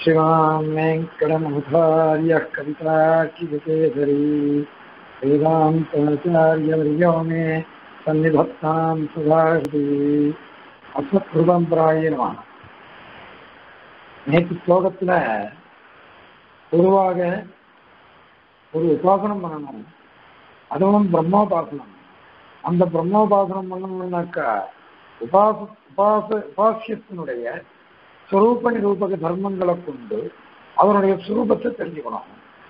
श्रीमान् वेङ्कटमुखार्यः कविताकिकेसरी वेदान्ताचार्यवर्यो मे सन्निधत्तां सुधाहृति அஸ்மத்ருதம் பிராயணமான நேற்று ஸ்லோகத்துல பொதுவாக ஒரு உபாசனம் பண்ணணும் அதுவும் பிரம்மோபாசனம் அந்த பிரம்மோபாசனம் பண்ணணும்னாக்கா உபாச உபாச உபாசியத்தினுடைய சுரூப நிரூபக தர்மங்களை கொண்டு அதனுடைய சுரூபத்தை தெரிஞ்சுக்கணும்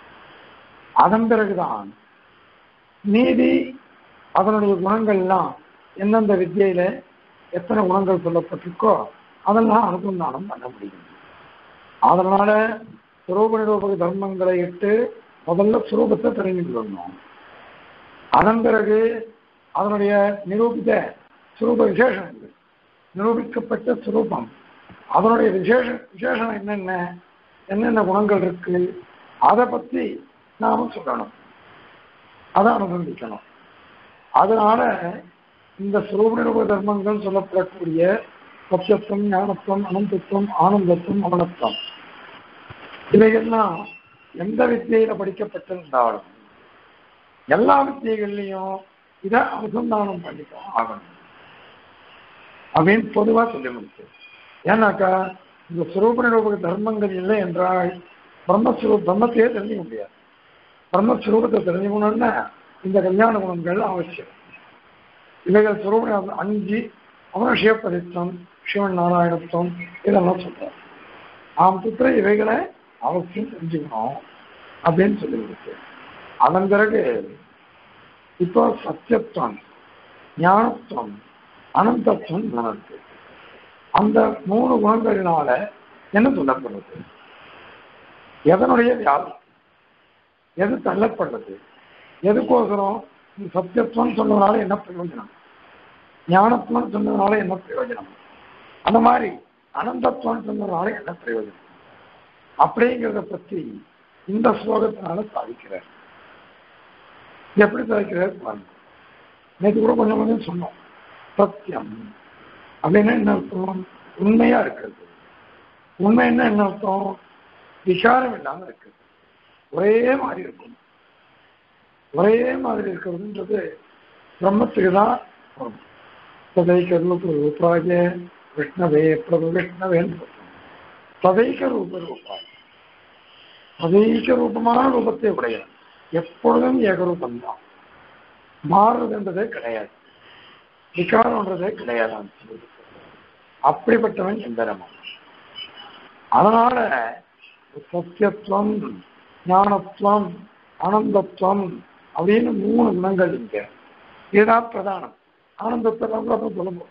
அதன் பிறகுதான் மீதி அதனுடைய குணங்கள்லாம் எந்தெந்த வித்தியில எத்தனை குணங்கள் சொல்லப்பட்டிருக்கோ அதெல்லாம் அனுசந்தானம் பண்ண முடியும் அதனால சுரூப நிரூபக தர்மங்களை இட்டு முதல்ல சுரூபத்தை தெரிஞ்சுக்கணும் அதன் பிறகு அதனுடைய நிரூபித்த சுரூப விசேஷங்கள் நிரூபிக்கப்பட்ட சுரூபம் அதனுடைய விசேஷ விசேஷம் என்னென்ன என்னென்ன குணங்கள் இருக்கு அதை பத்தி நாம சொல்லணும் அதை அனுசந்திக்கணும் அதனால இந்த சுரூபநிரூப தர்மங்கள் சொல்லப்படக்கூடிய சத்தியத்துவம் ஞானத்துவம் அனந்தத்துவம் ஆனந்தத்துவம் அவனத்துவம் இவைகள்லாம் எந்த வித்தியில படிக்கப்பட்டிருந்தாலும் எல்லா வித்தியகள்லையும் இதை அனுசந்தானம் பண்ணிக்கலாம் ஆகணும் அப்படின்னு பொதுவா சொல்லி முடிச்சு ஏன்னாக்கா இந்த சுரூப நிரூபக தர்மங்கள் இல்லை என்றால் பிரம்மஸ்வரூ பிரம்மத்தையே தெரிஞ்சுக்க முடியாது பிரம்மஸ்வரூபத்தை தெரிஞ்சுக்கணும்னா இந்த கல்யாண குணங்கள் அவசியம் இவைகள் சுரூப அஞ்சு அவன சிவப்பதித்தம் சிவன் நாராயணத்துவம் இதெல்லாம் சொல்றார் ஆம் புத்திர இவைகளை அவசியம் தெரிஞ்சுக்கணும் அப்படின்னு சொல்லி கொடுத்து அதன் பிறகு இப்போ சத்தியத்துவம் ஞானத்துவம் அனந்தத்துவம் குணத்து அந்த மூணு குணங்களினால என்ன சொல்லப்படுறது எதனுடைய வியாதி எது தள்ளப்படுறது எதுக்கோசரம் சத்தியத்துவம் சொன்னதுனால என்ன பிரயோஜனம் ஞானத்துவம் சொன்னதுனால என்ன பிரயோஜனம் அந்த மாதிரி அனந்தத்துவம் சொன்னதுனால என்ன பிரயோஜனம் அப்படிங்கிறத பத்தி இந்த ஸ்லோகத்தினால சாதிக்கிறார் எப்படி சாதிக்கிறார் பாருங்க நேற்று கூட கொஞ்சம் கொஞ்சம் சொன்னோம் சத்தியம் அப்படின்னா என்ன அர்த்தம் உண்மையா இருக்கிறது உண்மை என்ன என்ன அர்த்தம் விசாரம் இல்லாம இருக்குது ஒரே மாதிரி இருக்கும் ஒரே மாதிரி இருக்கிறதுன்றது பிரம்மத்துக்கு தான் சதைக்க ரூப ரூபாய விஷ்ணவே பிரபு விஷ்ணவேன்னு சதைக்க ரூப ரூபாய் சதைக்க ரூபமான ரூபத்தை உடையது எப்பொழுதும் ஏகரூபம் தான் மாறுறதுன்றதே கிடையாது விகாரம்ன்றதே கிடையாது அப்படிப்பட்டவன் எந்திரமா அதனால சத்தியத்துவம் ஞானத்துவம் ஆனந்தத்துவம் அப்படின்னு மூணு குணங்கள் இங்க இதுதான் பிரதானம் ஆனந்தத்தை அப்புறம் சொல்லுவோம்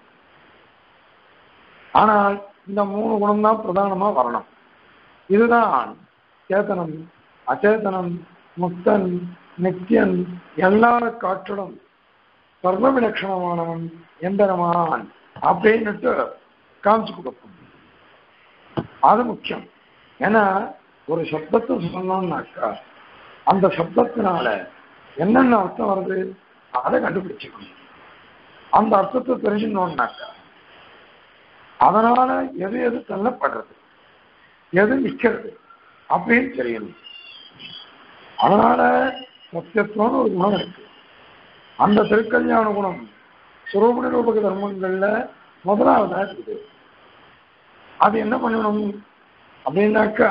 ஆனால் இந்த மூணு குணம் தான் பிரதானமா வரணும் இதுதான் சேத்தனம் அச்சேதனம் முக்தன் நித்தியன் எல்லா காற்றிலும் சர்வ விலட்சணமானவன் எந்திரமான் அப்படின்னுட்டு காமிச்சு கொடுப்போம் அது முக்கியம் ஏன்னா ஒரு சப்தத்தை சொன்னோம்னாக்கா அந்த சப்தத்தினால என்னென்ன அர்த்தம் வருது அதை கண்டுபிடிச்சுக்கணும் அந்த அர்த்தத்தை தெரிஞ்சுக்கணும்னாக்கா அதனால எது எது தள்ளப்படுறது எது நிற்கிறது அப்படின்னு தெரியணும் அதனால சத்தியத்துவம்னு ஒரு குணம் இருக்கு அந்த திருக்கல்யாண குணம் சுரூப நிரூபக தர்மங்கள்ல முதலாவதா இருக்குது அது என்ன பண்ணணும் அப்படின்னாக்கா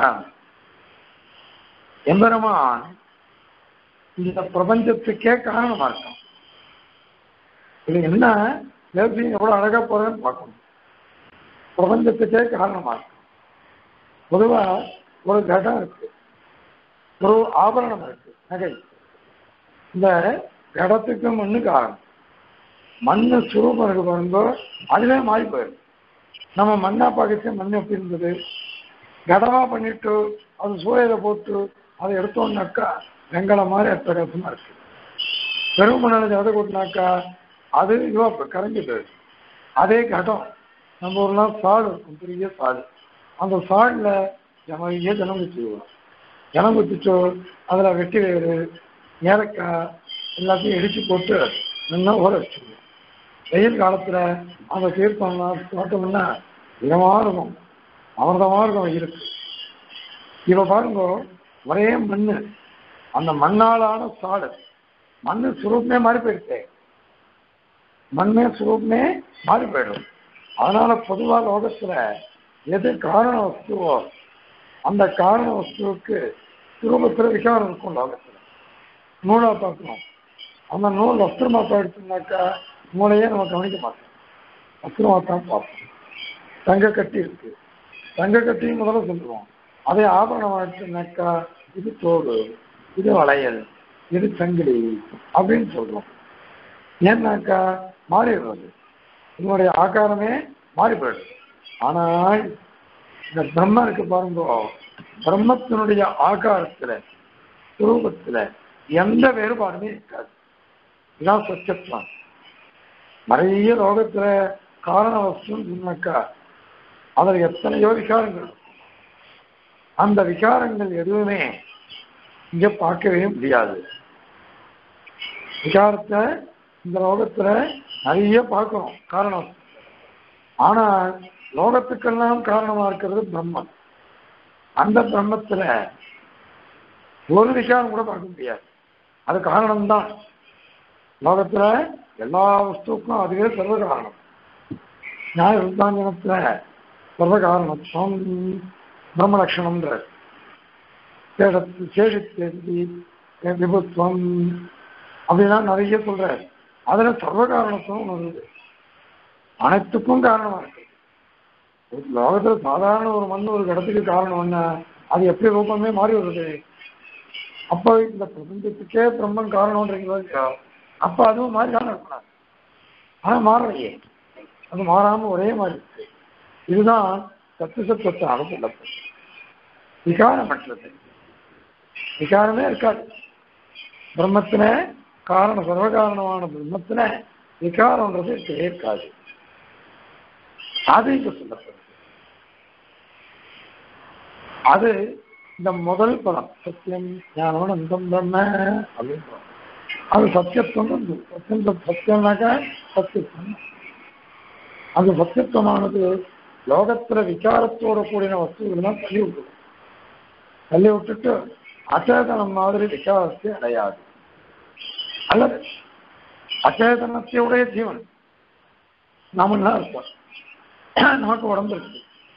எம்பெருமான் இந்த பிரபஞ்சத்துக்கே காரணமா இருக்கும் இது என்ன நேர்த்தி எவ்வளவு அழகா போறதுன்னு பார்க்கணும் பிரபஞ்சத்துக்கே காரணமா இருக்கும் பொதுவா ஒரு கடம் இருக்கு ஒரு ஆபரணம் இருக்கு நகை இந்த கடத்துக்கு மண்ணு காரணம் மண்ணு சுரூபம் இருக்கு பாருங்க அதுவே மாறி போயிடும் நம்ம மண்ணா பார்க்கறது மண் எப்படி இருந்தது கடமா பண்ணிட்டு அது சூழல போட்டு அதை எடுத்தோம்னாக்கா வெங்கலம் மாதிரி அட்டகாசமா இருக்கு பெரும் மணல் எதை கொட்டினாக்கா அது இதுவா கரைஞ்சு போயிடும் அதே கடம் நம்ம ஒரு நாள் சாடு இருக்கும் பெரிய சாடு அந்த சாடில் நிறைய ஜனம் குத்திடுவோம் ஜனம் குத்திட்டு அதில் வெட்டி வேறு ஏலக்காய் எல்லாத்தையும் இடிச்சு போட்டு நல்லா ஊற வச்சுருவோம் வெயில் காலத்தில் அந்த தீர்த்தம்னா போட்டோம்னா இதமாக இருக்கும் அமிர்தமாக இருக்கும் இருக்கு இவ பாருங்க ஒரே மண்ணு அந்த மண்ணாலான சாடு மண்ணு சுரூபமே மாறி போயிடுச்சு மண்ணே சுரூபமே மாறி போயிடும் அதனால பொதுவா லோகத்துல எது காரண வஸ்துவோ அந்த காரண வஸ்துவுக்கு சுரூபத்துல விகாரம் இருக்கும் லோகத்துல நூலா பார்க்கணும் அந்த நூல் வஸ்திரமா போயிடுச்சுனாக்கா நூலையே நம்ம கவனிக்க மாட்டோம் வஸ்திரமா தான் பார்ப்போம் தங்க கட்டி இருக்கு தங்க கட்டியும் முதல்ல சொல்லுவோம் அதே ஆபரணம் ஆயிடுச்சுனாக்கா இது தோடு இது வளையல் இது சங்கிலி அப்படின்னு சொல்றோம் ஏன்னாக்கா மாறிடுறது இதனுடைய ஆகாரமே மாறி போயிடுது ஆனால் இந்த பிரம்ம இருக்கு பாருங்க பிரம்மத்தினுடைய ஆகாரத்துல சுரூபத்துல எந்த வேறுபாடுமே இருக்காது இதான் சத்தியத்துவம் நிறைய லோகத்துல காரண வஸ்துன்னு சொன்னாக்கா அதில் எத்தனையோ விகாரங்கள் இருக்கும். அந்த விகாரங்கள் எதுவுமே இங்க பார்க்கவே முடியாது விகாரத்தை இந்த லோகத்துல நிறைய பார்க்கிறோம் காரணம் ஆனா லோகத்துக்கெல்லாம் காரணமா இருக்கிறது பிரம்மன் அந்த பிரம்மத்துல ஒரு விகாரம் கூட பார்க்க முடியாது அது காரணம்தான் லோகத்துல எல்லா வஸ்துக்கும் அதுவே சர்வ காரணம் நியாய விருத்தாஞ்சனத்துல சர்வ காரணத்துவம் பிரம்ம லட்சணம்ன்ற சேஷத்து சேஷத்தேதி விபுத்துவம் அப்படிலாம் நிறைய சொல்றாரு அதுல சர்வ காரணத்துவம் ஒண்ணு இருக்குது அனைத்துக்கும் காரணமா இருக்கு ஒரு லோகத்துல சாதாரண ஒரு மண் ஒரு இடத்துக்கு காரணம் என்ன அது எப்படி ரூபமே மாறி வருது அப்போ இந்த பிரபஞ்சத்துக்கே பிரம்மன் காரணம்ன்றீங்களோ இல்லையோ அப்ப அதுவும் மாறி தானே இருக்கணும் ஆனா மாறலையே அது மாறாம ஒரே மாதிரி இருக்கு இதுதான் சத்து சத்துவத்தினால சொல்லப்படும் விகாரமற்றது விகாரமே இருக்காது பிரம்மத்தின காரண சர்வகாரணமான பிரம்மத்தின விகாரம்ன்றது இருக்கவே இருக்காது அது இங்க சொல்லப்படுது அது இந்த முதல் பதம் சத்தியம் ஞானம் அந்தம் பிரம்ம அப்படின்னு அது சத்தியத்துவம் வந்து சத்தியம் சத்தியம்னாக்கா சத்தியத்துவம் அந்த சத்தியத்துவமானது லோகத்துல விசாரத்தோட கூடின வஸ்துக்கள்லாம் தள்ளி விட்டுடும் தள்ளி விட்டுட்டு அச்சேதனம் மாதிரி விசாரத்தை அடையாது அல்லது அச்சேதனத்தையுடைய ஜீவன் நாமெல்லாம் இருப்போம் நமக்கு உடம்பு இருக்கு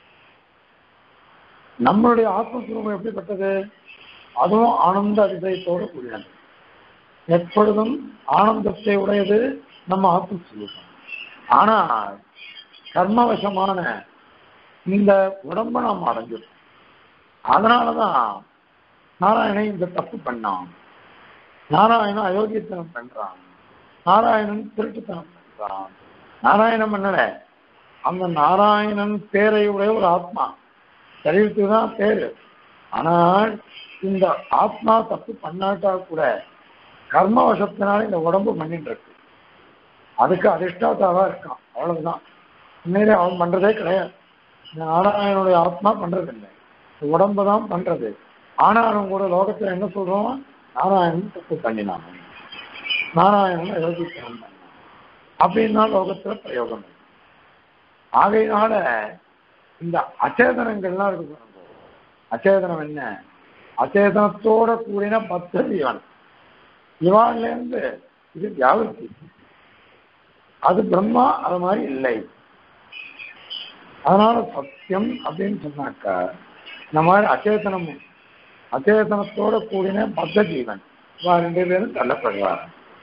நம்மளுடைய ஆத்மஸ்வரூபம் எப்படிப்பட்டது அதுவும் ஆனந்த அதிசயத்தோடு கூடினது எப்பொழுதும் ஆனந்தத்தை உடையது நம்ம ஆத்மஸ்வரூபம் ஆனால் கர்மவசமான இந்த உடம்பை நாம் அடைஞ்சிடும் அதனாலதான் நாராயணன் இந்த தப்பு பண்ணான் நாராயணன் அயோக்கியத்தனம் பண்றான் நாராயணன் திருட்டுத்தனம் பண்றான் நாராயணன் பண்ணல அந்த நாராயணன் பேரை உடைய ஒரு ஆத்மா சரீரத்துக்கு தான் பேரு ஆனால் இந்த ஆத்மா தப்பு பண்ணாட்டா கூட கர்மவசத்தினால இந்த உடம்பு பண்ணிட்டு இருக்கு அதுக்கு அதிர்ஷ்டாத்தாவா இருக்கான் அவ்வளவுதான் உண்மையிலே அவன் பண்றதே கிடையாது இந்த நாராயணனுடைய ஆத்மா பண்றது இல்லை இந்த உடம்பு தான் பண்றது ஆனாலும் கூட லோகத்துல என்ன சொல்றோம் நாராயணன் தப்பு பண்ணினான் நாராயணன் யோகித்தனம் பண்ணான் அப்படின்னா லோகத்துல பிரயோகம் இருக்கு. ஆகையினால இந்த அச்சேதனங்கள்லாம் இருக்கு பாருங்க. அச்சேதனம் என்ன அச்சேதனத்தோட கூடின பத்து ஜீவன் இவான்ல இருந்து இது வியாபத்தி அது பிரம்மா அது மாதிரி இல்லை அதனால சத்தியம் அப்படின்னு சொன்னாக்கா இந்த மாதிரி அச்சேதனம் அச்சேதனத்தோட கூடின பத்த ஜீவன் இவா ரெண்டு பேரும் தள்ளப்படுவார்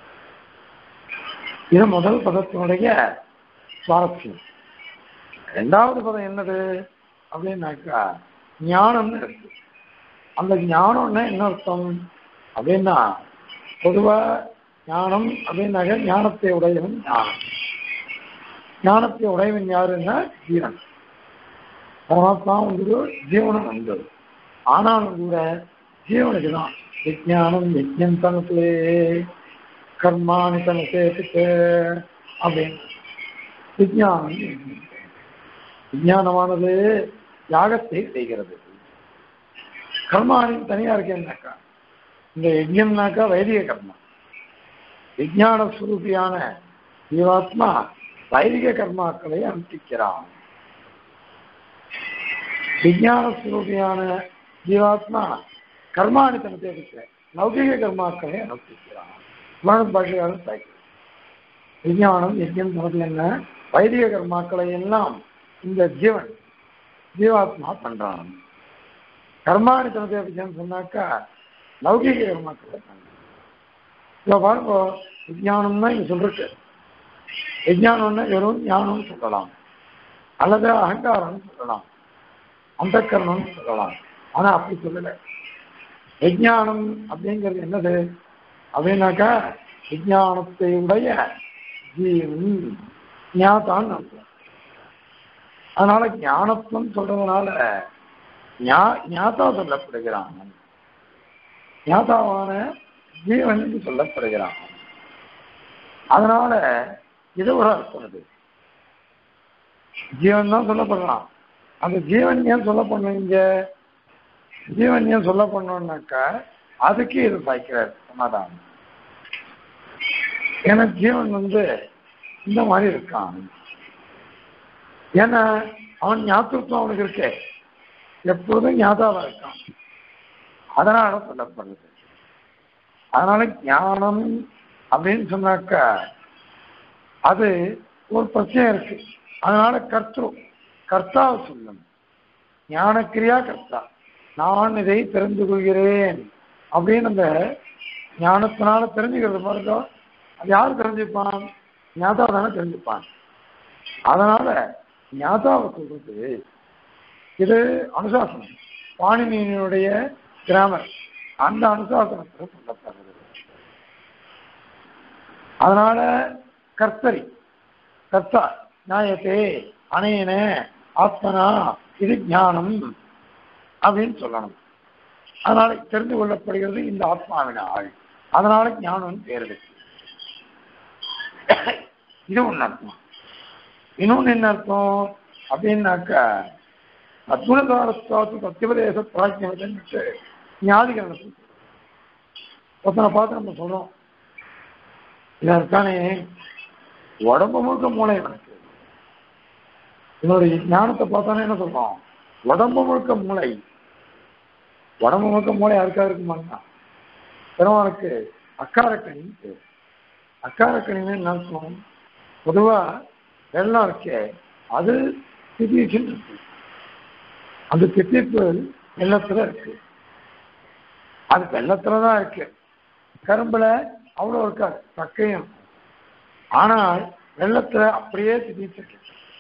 இது முதல் பதத்தினுடைய சுவாரஸ்யம் ரெண்டாவது பதம் என்னது அப்படின்னாக்கா ஞானம்னு இருக்கு அந்த ஞானம்னா என்ன அர்த்தம் அப்படின்னா பொதுவா ஞானம் அப்படின்னாக்க ஞானத்தை உடையவன் ஞானம் ஞானத்தை உடையவன் யாருன்னா ஜீவன் பரமாத்மா உண்டு ஜீவனம் உண்டு ஆனாலும் கூட ஜீவனுக்கு தான் விஜயானம் யஜ்யம் தனசே கர்மானி தனசே அப்படின்னு விஜயானம் விஞ்ஞானமானது யாகத்தை செய்கிறது கர்மானின் தனியா இருக்கேன்னாக்கா இந்த யஜ்யம்னாக்கா வைதிக கர்மா விஜயான சுரூபியான ஜீவாத்மா வைதிக கர்மாக்களை அனுஷ்டிக்கிறான் விஜயான சுரூபியான ஜீவாத்மா கர்மாணித்தனத்தை இருக்கிற லௌகிக கர்மாக்களை அனுப்பிக்கிறான் விமானம் பாஷையாளர் தாய்க்கு விஞ்ஞானம் யஜ்யம் தனது என்ன வைதிக கர்மாக்களை எல்லாம் இந்த ஜீவன் ஜீவாத்மா பண்றான் கர்மாணித்தனத்தை அப்படின்னு சொன்னாக்கா லௌகிக கர்மாக்களை பண்றான் இப்போ பாருங்க விஞ்ஞானம்னா இங்க சொல்றது விஞ்ஞானம்னா வெறும் ஞானம்னு சொல்லலாம் அல்லது அகங்காரம்னு சொல்லலாம் அந்த கரணம்னு சொல்லலாம் ஆனா அப்படி சொல்லலை விஞ்ஞானம் அப்படிங்கிறது என்னது அப்படின்னாக்கா விஞ்ஞானத்தை உடைய ஜீவன் ஞாதான்னு அர்த்தம் அதனால ஞானத்துவம் சொல்றதுனால ஞா- ஞாதா சொல்லப்படுகிறான் ஞாதாவான ஜீவன் என்று சொல்லப்படுகிறான் அதனால இது ஒரு அர்த்தம் இது ஜீவன் தான் சொல்லப்படுறான் அந்த ஜீவன் ஏன் சொல்லப்படணும் இங்க ஜீவன் ஏன் சொல்லப்படணும்னாக்கா அதுக்கு இது சாய்க்கிறார் சமாதானம் ஏன்னா ஜீவன் வந்து இந்த மாதிரி இருக்கான் ஏன்னா அவன் ஞாபகத்துவம் அவனுக்கு இருக்கே எப்பொழுதும் ஞாபகம் இருக்கான் அதனால சொல்லப்படுது அதனால ஞானம் அப்படின்னு சொன்னாக்கா அது ஒரு பிரச்சனை இருக்கு அதனால கர்த்தரு கர்த்தாவை சொல்லணும் ஞானக்கிரியா கர்த்தா நான் இதை தெரிந்து கொள்கிறேன் அப்படின்னு அந்த ஞானத்தினால தெரிஞ்சுக்கிறது பாருங்க அது யார் தெரிஞ்சுப்பான் ஞாதா தானே தெரிஞ்சுப்பான் அதனால ஞாதாவை சொல்றது இது அனுசாசனம் பாணினியினுடைய கிராமர் அந்த அனுசாசனத்தில் சொல்லப்படுறது அதனால கர்த்தரி கர்த்தா நியாயத்தே அணையன ஆத்மனா இது ஞானம் அப்படின்னு சொல்லணும் அதனால தெரிந்து கொள்ளப்படுகிறது இந்த ஆத்மாவினால் அதனால ஞானம் பேர் இருக்கு இது ஒண்ணு அர்த்தம் இன்னொன்னு என்ன அர்த்தம் அப்படின்னாக்கா அத்புதகாரஸ்தாத்து சத்தியபதேச பிராஜ்யவதன்ட்டு ஞாதிகரணத்தை ஒருத்தனை பார்த்து நம்ம சொல்றோம் இதான் இருக்கானே உடம்பு முழுக்க மூளை எனக்கு இதனுடைய ஞானத்தை பார்த்தானே என்ன சொல்றோம் உடம்பு முழுக்க மூளை உடம்பு முழுக்க மூளை யாருக்கா இருக்குமாங்க பெருமானுக்கு அக்காரக்கணின்னு பேர் அக்காரக்கணின்னு என்ன அர்த்தம் பொதுவா வெள்ளம் இருக்கே அது திடீர்னு இருக்கு அந்த திட்டிப்பு வெள்ளத்துல இருக்கு அது வெள்ளத்துல தான் இருக்கு கரும்புல அவ்வளோ இருக்காது தக்கையும் ஆனால் வெள்ளத்துல அப்படியே திடீர்னு இருக்கு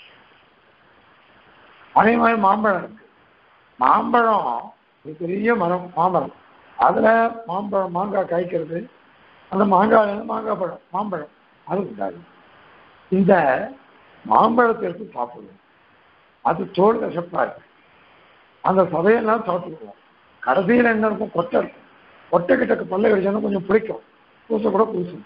அதே மாதிரி மாம்பழம் இருக்கு மாம்பழம் ஒரு பெரிய மரம் மாமரம் அதுல மாம்பழம் மாங்காய் காய்க்கிறது அந்த மாங்காய் மாங்காய் பழம் மாம்பழம் அது உண்டாது இந்த மாம்பழத்தை எடுத்து சாப்பிடுவோம் அது தோல் கசப்பா இருக்கு அந்த சதையெல்லாம் சாப்பிடுவோம் கடைசியில் என்ன இருக்கும் கொட்டை இருக்கும் கொட்டை கிட்ட பல்ல கடிச்சாலும் கொஞ்சம் பிடிக்கும் பூச கூட பூசும்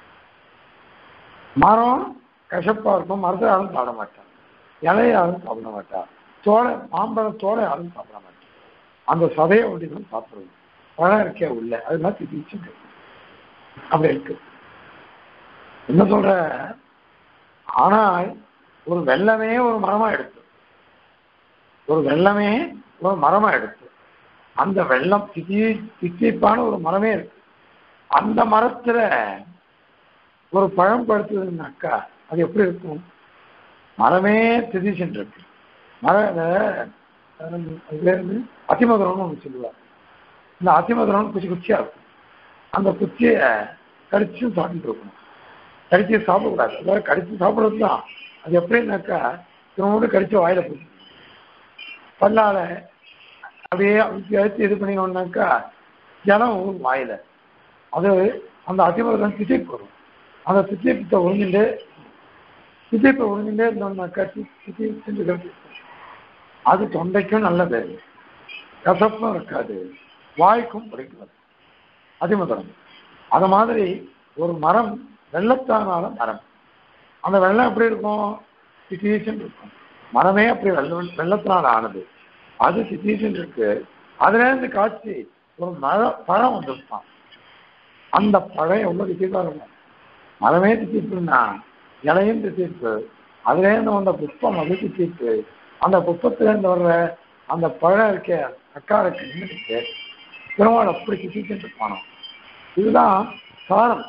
மரம் கசப்பா இருக்கும் மரத்தை யாரும் சாப்பிட மாட்டான் இலையை யாரும் சாப்பிட மாட்டா தோலை மாம்பழம் தோலை யாரும் சாப்பிட மாட்டான் அந்த சதையை ஒட்டி தான் சாப்பிடுவோம் பழம் இருக்கே உள்ள அது மாதிரி திச்சு அப்படி இருக்கு என்ன சொல்ற ஆனால் ஒரு வெள்ளமே ஒரு மரமா எடுத்து ஒரு வெள்ளமே ஒரு மரமா எடுத்து அந்த வெள்ளம் தித்தி தித்திப்பான ஒரு மரமே இருக்கு அந்த மரத்துல ஒரு பழம் படுத்ததுன்னாக்கா அது எப்படி இருக்கும் மரமே திதிச்சுட்டு இருக்கு மர அதுலேருந்து அத்திமதுரம்னு ஒன்று சொல்லுவார் இந்த அத்திமதுரம் குச்சி குச்சியா இருக்கும் அந்த குச்சியை கடிச்சு சாப்பிட்டு இருக்கணும் கடிச்சு சாப்பிடக்கூடாது அதாவது கடிச்சு சாப்பிட்றது தான் அது எப்படின்னாக்கா திரும்ப கடிச்சு வாயில போச்சு பல்லால அப்படியே அழுத்தி அழுத்தி இது பண்ணினோம்னாக்கா ஜலம் ஊரும் வாயில அது அந்த அதிமதுரம் திசைப்பு வரும் அந்த திசைப்பத்தை உறிஞ்சுட்டு திசைப்பை உறிஞ்சுட்டே இருந்தோம்னாக்கா திசை செஞ்சு அது தொண்டைக்கும் நல்லது கசப்பும் இருக்காது வாய்க்கும் பிடிக்காது அதிமதுரம் அது மாதிரி ஒரு மரம் வெள்ளத்தானால மரம் அந்த வெள்ளம் எப்படி இருக்கும் சிச்சுவேஷன் இருக்கும் மரமே அப்படி வெள்ளம் வெள்ளத்தினால் ஆனது அது சிச்சுவேஷன் இருக்கு அதுல இருந்து காய்ச்சி ஒரு மழ பழம் வந்துருப்பான் அந்த பழம் எவ்வளவு திசைப்பா இருக்கும் மரமே திசைப்புன்னா இலையும் திசைப்பு அதுல இருந்து வந்த புஷ்பம் அது திசைப்பு அந்த புஷ்பத்துல இருந்து வர்ற அந்த பழம் இருக்க அக்காருக்கு நின்றுட்டு பெருமாள் அப்படி சுத்திட்டு போனோம் இதுதான் சாரம்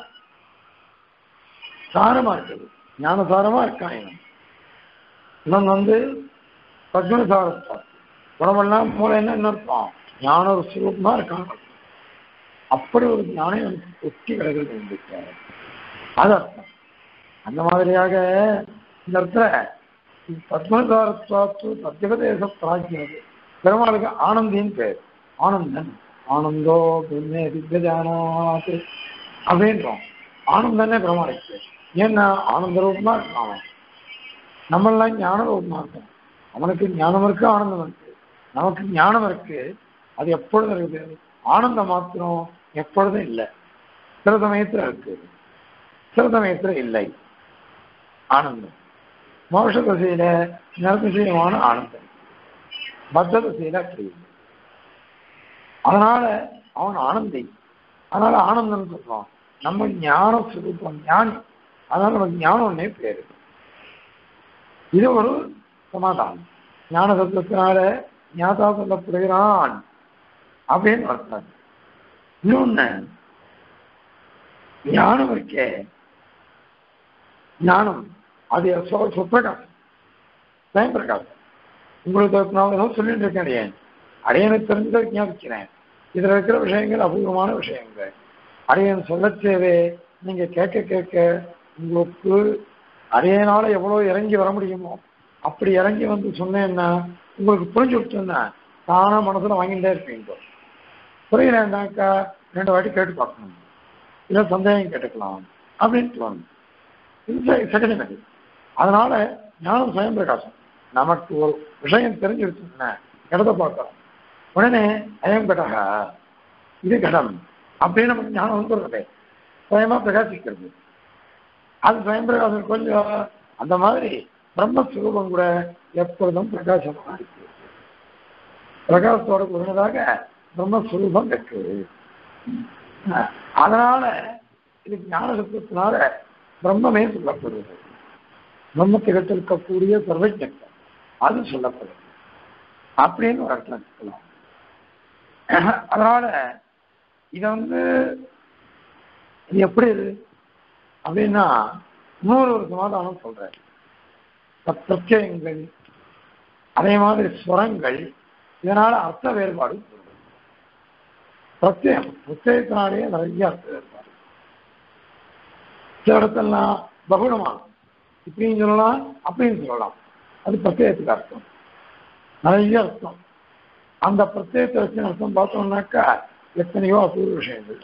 சாரமா இருக்குது ஞானசாரமா இருக்கான் இவன் இவன் வந்து பத்மசாரத்தா உடம்பெல்லாம் மூளை என்ன அர்த்தம் ஞான ஒரு சுரூபமா இருக்கான் அப்படி ஒரு ஞானம் எனக்கு ஒட்டி கிடக்கிறது இருந்துச்சு அது அர்த்தம் அந்த மாதிரியாக இந்த இடத்துல பத்மசாரத்வாத்து சத்தியபதேச பிராஜ்யது பெருமாளுக்கு ஆனந்தின்னு பேர் ஆனந்தன் ஆனந்தோ பிரம்மே திவ்யஜானாத் அப்படின்றோம் ஆனந்தனே பெருமாளுக்கு பேர் ஏன்னா ஆனந்த ரூபமா இருக்கான் அவன் நம்மெல்லாம் ஞான ரூபமா இருக்கோம் அவனுக்கு ஞானம் இருக்கு ஆனந்தம் இருக்கு நமக்கு ஞானம் இருக்கு அது எப்பொழுதும் இருக்குது ஆனந்தம் மாத்திரம் எப்பொழுதும் இல்லை சில சமயத்துல இருக்கு சில சமயத்துல இல்லை ஆனந்தம் மோஷ திசையில நிறதிசயமான ஆனந்தம் பத்த திசையில அப்படி இல்லை அதனால அவன் ஆனந்தி அதனால ஆனந்தம் சொல்றோம் நம்ம ஞான சுரூபம் ஞானி அதனால நமக்கு ஞானம் ஒன்னே பேரு இது ஒரு சமாதானம் ஞான சத்தத்தினால ஞாதா சொல்லப்படுகிறான் அப்படின்னு அர்த்தம் இன்னொன்னு ஞானம் இருக்கே ஞானம் அது சொ- சொப்பிரகாசம் ஸ்வயம் பிரகாசம் உங்களுக்கு நான் ஏதோ சொல்லிட்டு இருக்கேன் அடையேன் அடையனை தெரிஞ்சதை ஞாபகிக்கிறேன் இதுல இருக்கிற விஷயங்கள் அபூர்வமான விஷயங்கள் அடையன் சொல்லச்சேவே நீங்க கேட்க கேட்க உங்களுக்கு அடையனால எவ்வளவு இறங்கி வர முடியுமோ அப்படி இறங்கி வந்து சொன்னேன்னா உங்களுக்கு புரிஞ்சு விட்டுன்னா தானா மனசுல வாங்கிட்டே இருப்பீங்க புரியலன்னாக்கா ரெண்டு வாட்டி கேட்டு பார்க்கணும் இல்லை சந்தேகம் கேட்டுக்கலாம் அப்படின்னு தோணும் இது செகண்ட் அதனால ஞானம் சுயம் பிரகாசம் நமக்கு ஒரு விஷயம் தெரிஞ்சிருச்சுன்னா இடத்த பார்க்கலாம் உடனே அயம் கடக இது கடம் அப்படின்னு நமக்கு ஞானம் வந்துடுறது சுயமா பிரகாசிக்கிறது அது சுயம் பிரகாசம் கொஞ்சம் அந்த மாதிரி பிரம்மஸ்வரூபம் கூட எப்பொழுதும் பிரகாசமாக இருக்கு பிரகாசத்தோட கூடினதாக பிரம்மஸ்வரூபம் இருக்கு அஹ் அதனால இது ஞான சத்துவத்தினால பிரம்மமே சொல்லப்படுது பிரம்மத்திடத்தில் இருக்கக்கூடிய சர்வஜன் அது சொல்லப்படுது அப்படின்னு ஒரு அர்த்தம் வச்சுக்கலாம் அதனால இதை வந்து இது எப்படி இது அப்படின்னா இன்னொரு ஒரு சமாதானம் சொல்றேன் ப- பிரத்யயங்கள் அதே மாதிரி ஸ்வரங்கள் இதனால அர்த்த வேறுபாடு சொல்றது. பிரத்யயம் பிரத்யயத்தினாலேயே நிறைய அர்த்த வேறுபாடு சில இடத்தெல்லாம் பகுடமாகும் இப்படின்னு சொல்லலாம் அப்படின்னு சொல்லலாம் அது பிரத்யேகத்துக்கு அர்த்தம் நிறைய அர்த்தம் அந்த பிரத்யேகத்தை வச்சு அர்த்தம் பார்த்தோம்னாக்கா எத்தனையோ அபூர்வ விஷயங்கள்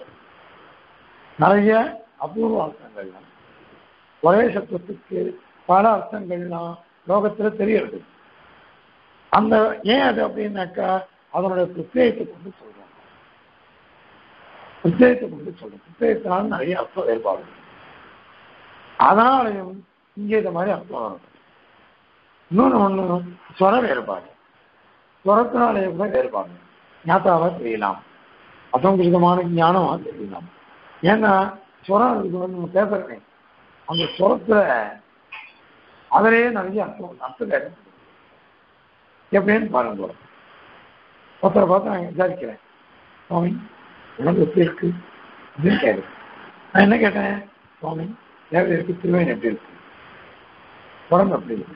நிறைய அபூர்வ அர்த்தங்கள்லாம் ஒரே சத்தத்துக்கு பல அர்த்தங்கள்லாம் லோகத்துல தெரியறது அந்த ஏன் அது அப்படின்னாக்கா அதனுடைய பிரத்யேகத்தை கொண்டு சொல்றோம் பிரத்யேகத்தை கொண்டு சொல்றோம் பிரத்யேகத்தினால நிறைய அர்த்த வேறுபாடு இருக்கு. அதனாலையும் இங்கே இந்த மாதிரி அர்த்தம் வரும் இன்னொன்று ஒன்று ஸ்வர வேறுபாடு ஸ்வரத்தினாலேயே கூட வேறுபாடு ஞாத்தாவா தெரியலாம் அசங்கிருதமான ஞானமா தெரியலாம் ஏன்னா ஸ்வரம் இதுக்கு வந்து நம்ம பேசுறேன் அந்த ஸ்வரத்துல அதிலேயே நிறைய அர்த்தம் அர்த்தம் வேறு எப்படின்னு பாருங்க ஒருத்தரை பார்த்து நான் விசாரிக்கிறேன் சுவாமி உடம்பு எப்படி இருக்கு அப்படின்னு கேட்கு நான் என்ன கேட்டேன் சுவாமி தேவை இருக்கு திருவேன் எப்படி இருக்கு உடம்பு எப்படி இருக்கு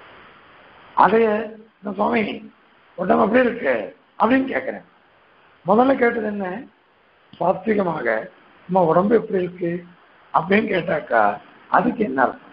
அதைய இந்த சுவாமி உடம்பு எப்படி இருக்கு அப்படின்னு கேட்கிறேன் முதல்ல கேட்டது என்ன சாத்விகமாக நம்ம உடம்பு எப்படி இருக்கு அப்படின்னு கேட்டாக்கா அதுக்கு என்ன அர்த்தம்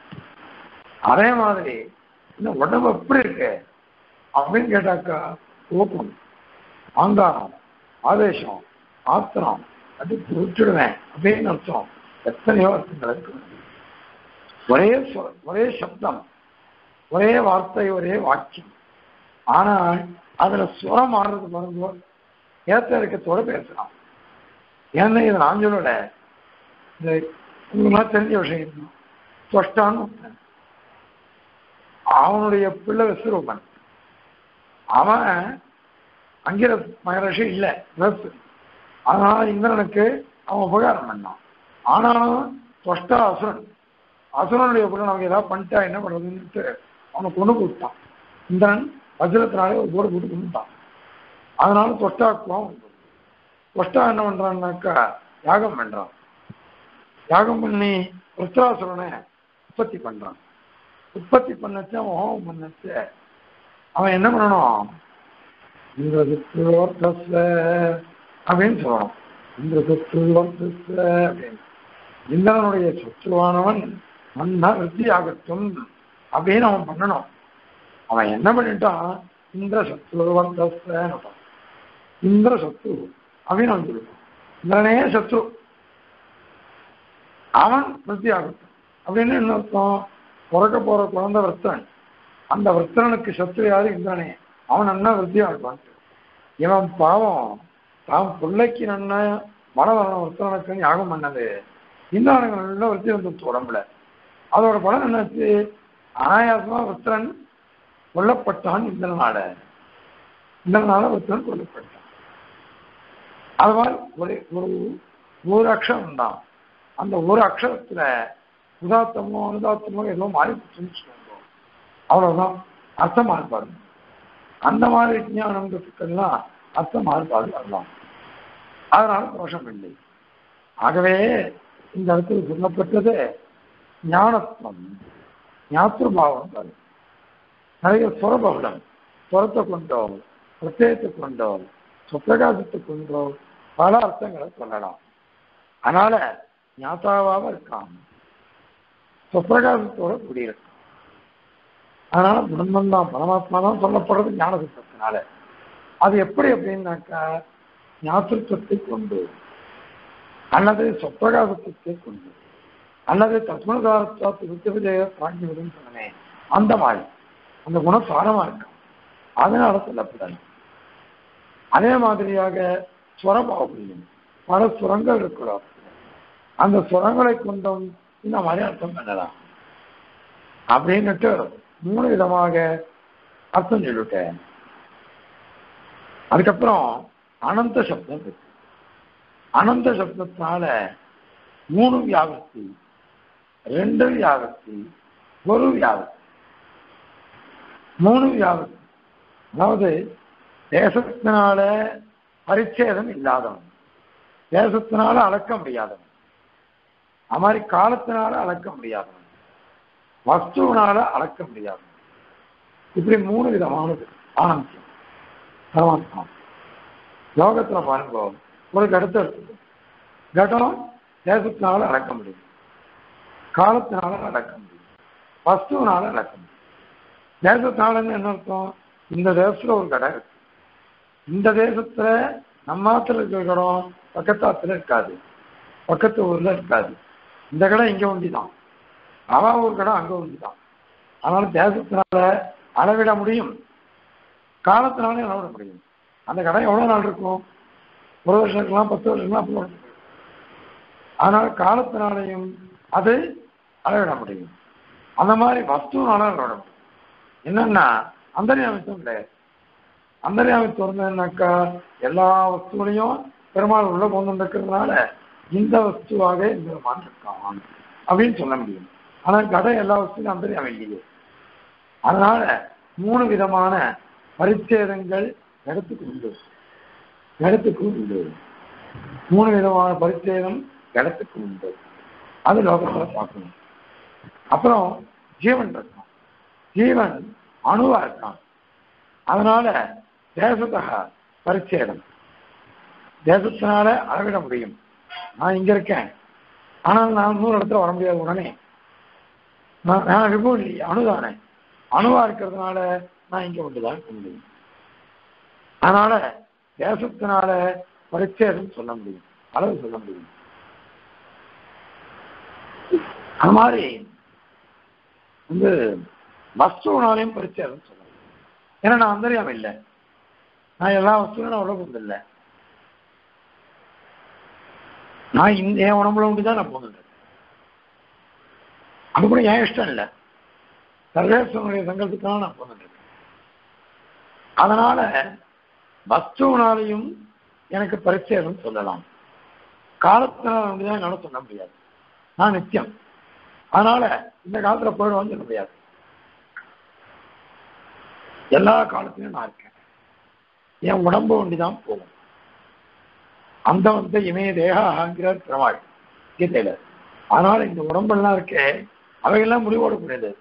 அதே மாதிரி இந்த உடம்பு எப்படி இருக்கு அப்படின்னு கேட்டாக்கா கோபம் ஆங்காரம் ஆவேசம் ஆத்திரம் அது விட்டுடுவேன் அப்படின்னு அர்த்தம் எத்தனையோ அர்த்தங்கள் இருக்கு ஒரே சொ- ஒரே சப்தம் ஒரே வார்த்தை ஒரே வாக்கியம் ஆனால் அதுல சுரம் மாறுறது பாருங்க ஏத்த இறக்கத்தோட பேசலாம் ஏன்னா இது நான் சொல்லல இந்த உங்களுக்குலாம் தெரிஞ்ச விஷயம் தான். தொஷ்டான்னு ஒருத்தன். அவனுடைய பிள்ளை விஸ்வரூபன் அவன் அங்கிர மகரிஷி இல்லை ரஸ் அதனால இந்திரனுக்கு அவன் உபகாரம் பண்ணான் ஆனாலும் தொஷ்டா அசுரன் அசுரனுடைய பிள்ளை நமக்கு ஏதாவது பண்ணிட்டா என்ன பண்றதுன்னுட்டு அவனை கொண்டு கொடுத்தான் இந்திரன் வஜ்ரத்தினாலே ஒரு போடு போட்டு கொண்டுட்டான் அதனால தொஷ்டாக்குவம் வந்தது தொஷ்டா என்ன பண்றான்னாக்கா யாகம் பண்றான் யாகம் பண்ணி ருத்ராசுரனை உற்பத்தி பண்றான் உற்பத்தி பண்ணச்சு அவன் ஹோமம் பண்ணச்சு அவன் என்ன பண்ணணும் இந்த சுற்றுவர்த்தஸ்வ அப்படின்னு சொல்லணும் இந்த சுற்றுவர்த்தஸ்வ அப்படின்னு இந்திரனுடைய சுற்றுவானவன் மன்னா விருத்தி ஆகட்டும் அப்படின்னு அவன் பண்ணணும் அவன் என்ன பண்ணிட்டான் இந்திர சத்ருவர்த்தஸ்வன்னு இந்திர சத்ரு அப்படின்னு அவன் சொல்லுவான் இந்திரனே சத்ரு அவன் விருத்தி ஆகட்டும் அப்படின்னு என்ன அர்த்தம் பிறக்க போற குழந்தை விருத்தன் அந்த விருத்தனுக்கு சத்ரு யாரு இந்திரனே அவன் நன்னா விருத்தி ஆகட்டும் இவன் பாவம் தான் பிள்ளைக்கு நன்னா மனவரணம் விருத்தனுக்கு யாகம் பண்ணது இந்திரனுக்கு நல்லா விருத்தி வந்துருச்சு உடம்புல அதோட பலன் என்னாச்சு அனாயாசமா விருத்தன் கொல்லப்பட்டான் இந்திரனால இந்திரனால விருத்தன் கொல்லப்பட்டான் அது மாதிரி ஒரு ஒரு ஒரு அக்ஷரம் தான் அந்த ஒரு அக்ஷரத்துல உதாத்தமோ அனுதாத்தமோ ஏதோ மாறி வச்சுக்கோங்க அவ்வளவுதான் அர்த்தம் மாறுபாடு அந்த மாதிரி விஞ்ஞானம்ன்றதுக்கெல்லாம் அர்த்தம் மாறுபாடு வரலாம் அதனால தோஷம் இல்லை ஆகவே இந்த இடத்துல சொல்லப்பட்டது ஞானத்துவம் ஞாத்திருபாவம் வரும் நிறைய சுரபகுடம் சுரத்தை கொண்டோ பிரத்யேகத்தை கொண்டோ சுப்பிரகாசத்தை கொண்டோ பல அர்த்தங்களை சொல்லலாம் அதனால ஞாத்தாவாக இருக்கான் சுப்பிரகாசத்தோட கூடியிருக்கான் அதனால பிரம்மன் தான் பரமாத்மா தான் சொல்லப்படுறது ஞான சுத்தத்தினால அது எப்படி அப்படின்னாக்கா ஞாத்திருத்தத்தை கொண்டு அல்லது சொப்பிரகாசத்தை கொண்டு அல்லது தத்மனதாரத்தாத்து வித்தியவிஜய பிராஞ்சிவிடும் சொன்னேன் அந்த மாதிரி அந்த குணம் சாரமா இருக்கும் அதனால சொல்லப்படாது அதே மாதிரியாக சுரபாவம் பல சுரங்கள் இருக்கிறோம் அந்த சுரங்களை கொண்டும் இந்த மாதிரி அர்த்தம் பண்ணலாம் அப்படின்னுட்டு மூணு விதமாக அர்த்தம் சொல்லிட்டேன் அதுக்கப்புறம் அனந்த சப்தம் இருக்கு அனந்த சப்தத்தினால மூணு வியாபத்தி ரெண்டு வியாபத்தி ஒரு வியாபத்தி மூணு வியாபத்தி அதாவது தேசத்தினால பரிச்சேதம் இல்லாதவன் தேசத்தினால அளக்க முடியாதவன் அது மாதிரி காலத்தினால அளக்க முடியாதவன் வஸ்துவினால அளக்க முடியாதவன் இப்படி மூணு விதமானது ஆனந்தம் பரமாத்மா லோகத்துல பாருங்க ஒரு கடத்தை இருக்குது கடம் தேசத்தினால அளக்க முடியும் காலத்தினால அளக்க முடியும் வஸ்துவினால அளக்க முடியும் தேசத்தினால என்ன அர்த்தம் இந்த தேசத்துல ஒரு கடை இருக்கு இந்த தேசத்துல நம்மாத்துல இருக்கிற இடம் பக்கத்தாத்துல இருக்காது பக்கத்து ஊர்ல இருக்காது இந்த கடை இங்க ஒண்டிதான் அவன் ஒரு கடை அங்க ஒண்டிதான் அதனால தேசத்தினால அளவிட முடியும் காலத்தினாலே அளவிட முடியும் அந்த கடை எவ்வளவு நாள் இருக்கும் ஒரு வருஷம் இருக்கலாம் பத்து வருஷம் இருக்கலாம் அப்படி ஒன்று அதனால காலத்தினாலையும் அது அளவிட முடியும் அந்த மாதிரி வஸ்துனால அளவிட முடியும் என்னன்னா அந்தரியாமித்தம் கிடையாது அந்தரியாமித்தம் இருந்ததுனாக்கா எல்லா வஸ்துகளையும் பெருமாள் உள்ள கொண்டு இருக்கிறதுனால இந்த வஸ்துவாக இந்த மான் இருக்கான் அப்படின்னு சொல்ல முடியும் ஆனா கடை எல்லா வஸ்துலையும் அந்தரியாம இல்லையே அதனால மூணு விதமான பரிச்சேதங்கள் இடத்துக்கு உண்டு இடத்துக்கு உண்டு மூணு விதமான பரிச்சேதம் இடத்துக்கு உண்டு அது லோகத்துல பார்க்கணும் அப்புறம் ஜீவன் இருக்கான் ஜீவன் அணுவா இருக்கான் அதனால தேசத்தக பரிச்சேதம் தேசத்தினால அளவிட முடியும் நான் இங்க இருக்கேன் ஆனால் நான் இன்னொரு இடத்துல வர முடியாது உடனே நான் நான் விபு இல்லையே அணுதானே அணுவா இருக்கிறதுனால நான் இங்க ஒன்றுதான் இருக்க முடியும் அதனால தேசத்தினால பரிச்சேதம் சொல்ல முடியும் அளவு சொல்ல முடியும் அது மாதிரி வந்து வஸ்துனாலையும் பரிச்சேதம் சொல்ல முடியும் ஏன்னா நான் அந்தரியாம இல்லை நான் எல்லா வஸ்துவும் நான் உலகம் இல்லை நான் இந்த என் உடம்புல உண்டு தான் நான் போகுது அது கூட என் இஷ்டம் இல்லை சர்வேஸ்வரனுடைய சங்கல்பத்தான் நான் போனது அதனால வஸ்துவினாலையும் எனக்கு பரிச்சேதம் சொல்லலாம் காலத்தினால தான் என்னால சொல்ல முடியாது நான் நித்தியம் அதனால இந்த காலத்துல போயிடுவான்னு சொல்ல முடியாது எல்லா காலத்திலும் நான் இருக்கேன் என் உடம்பு ஒண்டிதான் போகும் அந்த வந்து இமய தேகாங்கிறார் பெருமாள் கீதையில அதனால இந்த உடம்பெல்லாம் இருக்கே அவையெல்லாம் முடிவோடக்கூடியது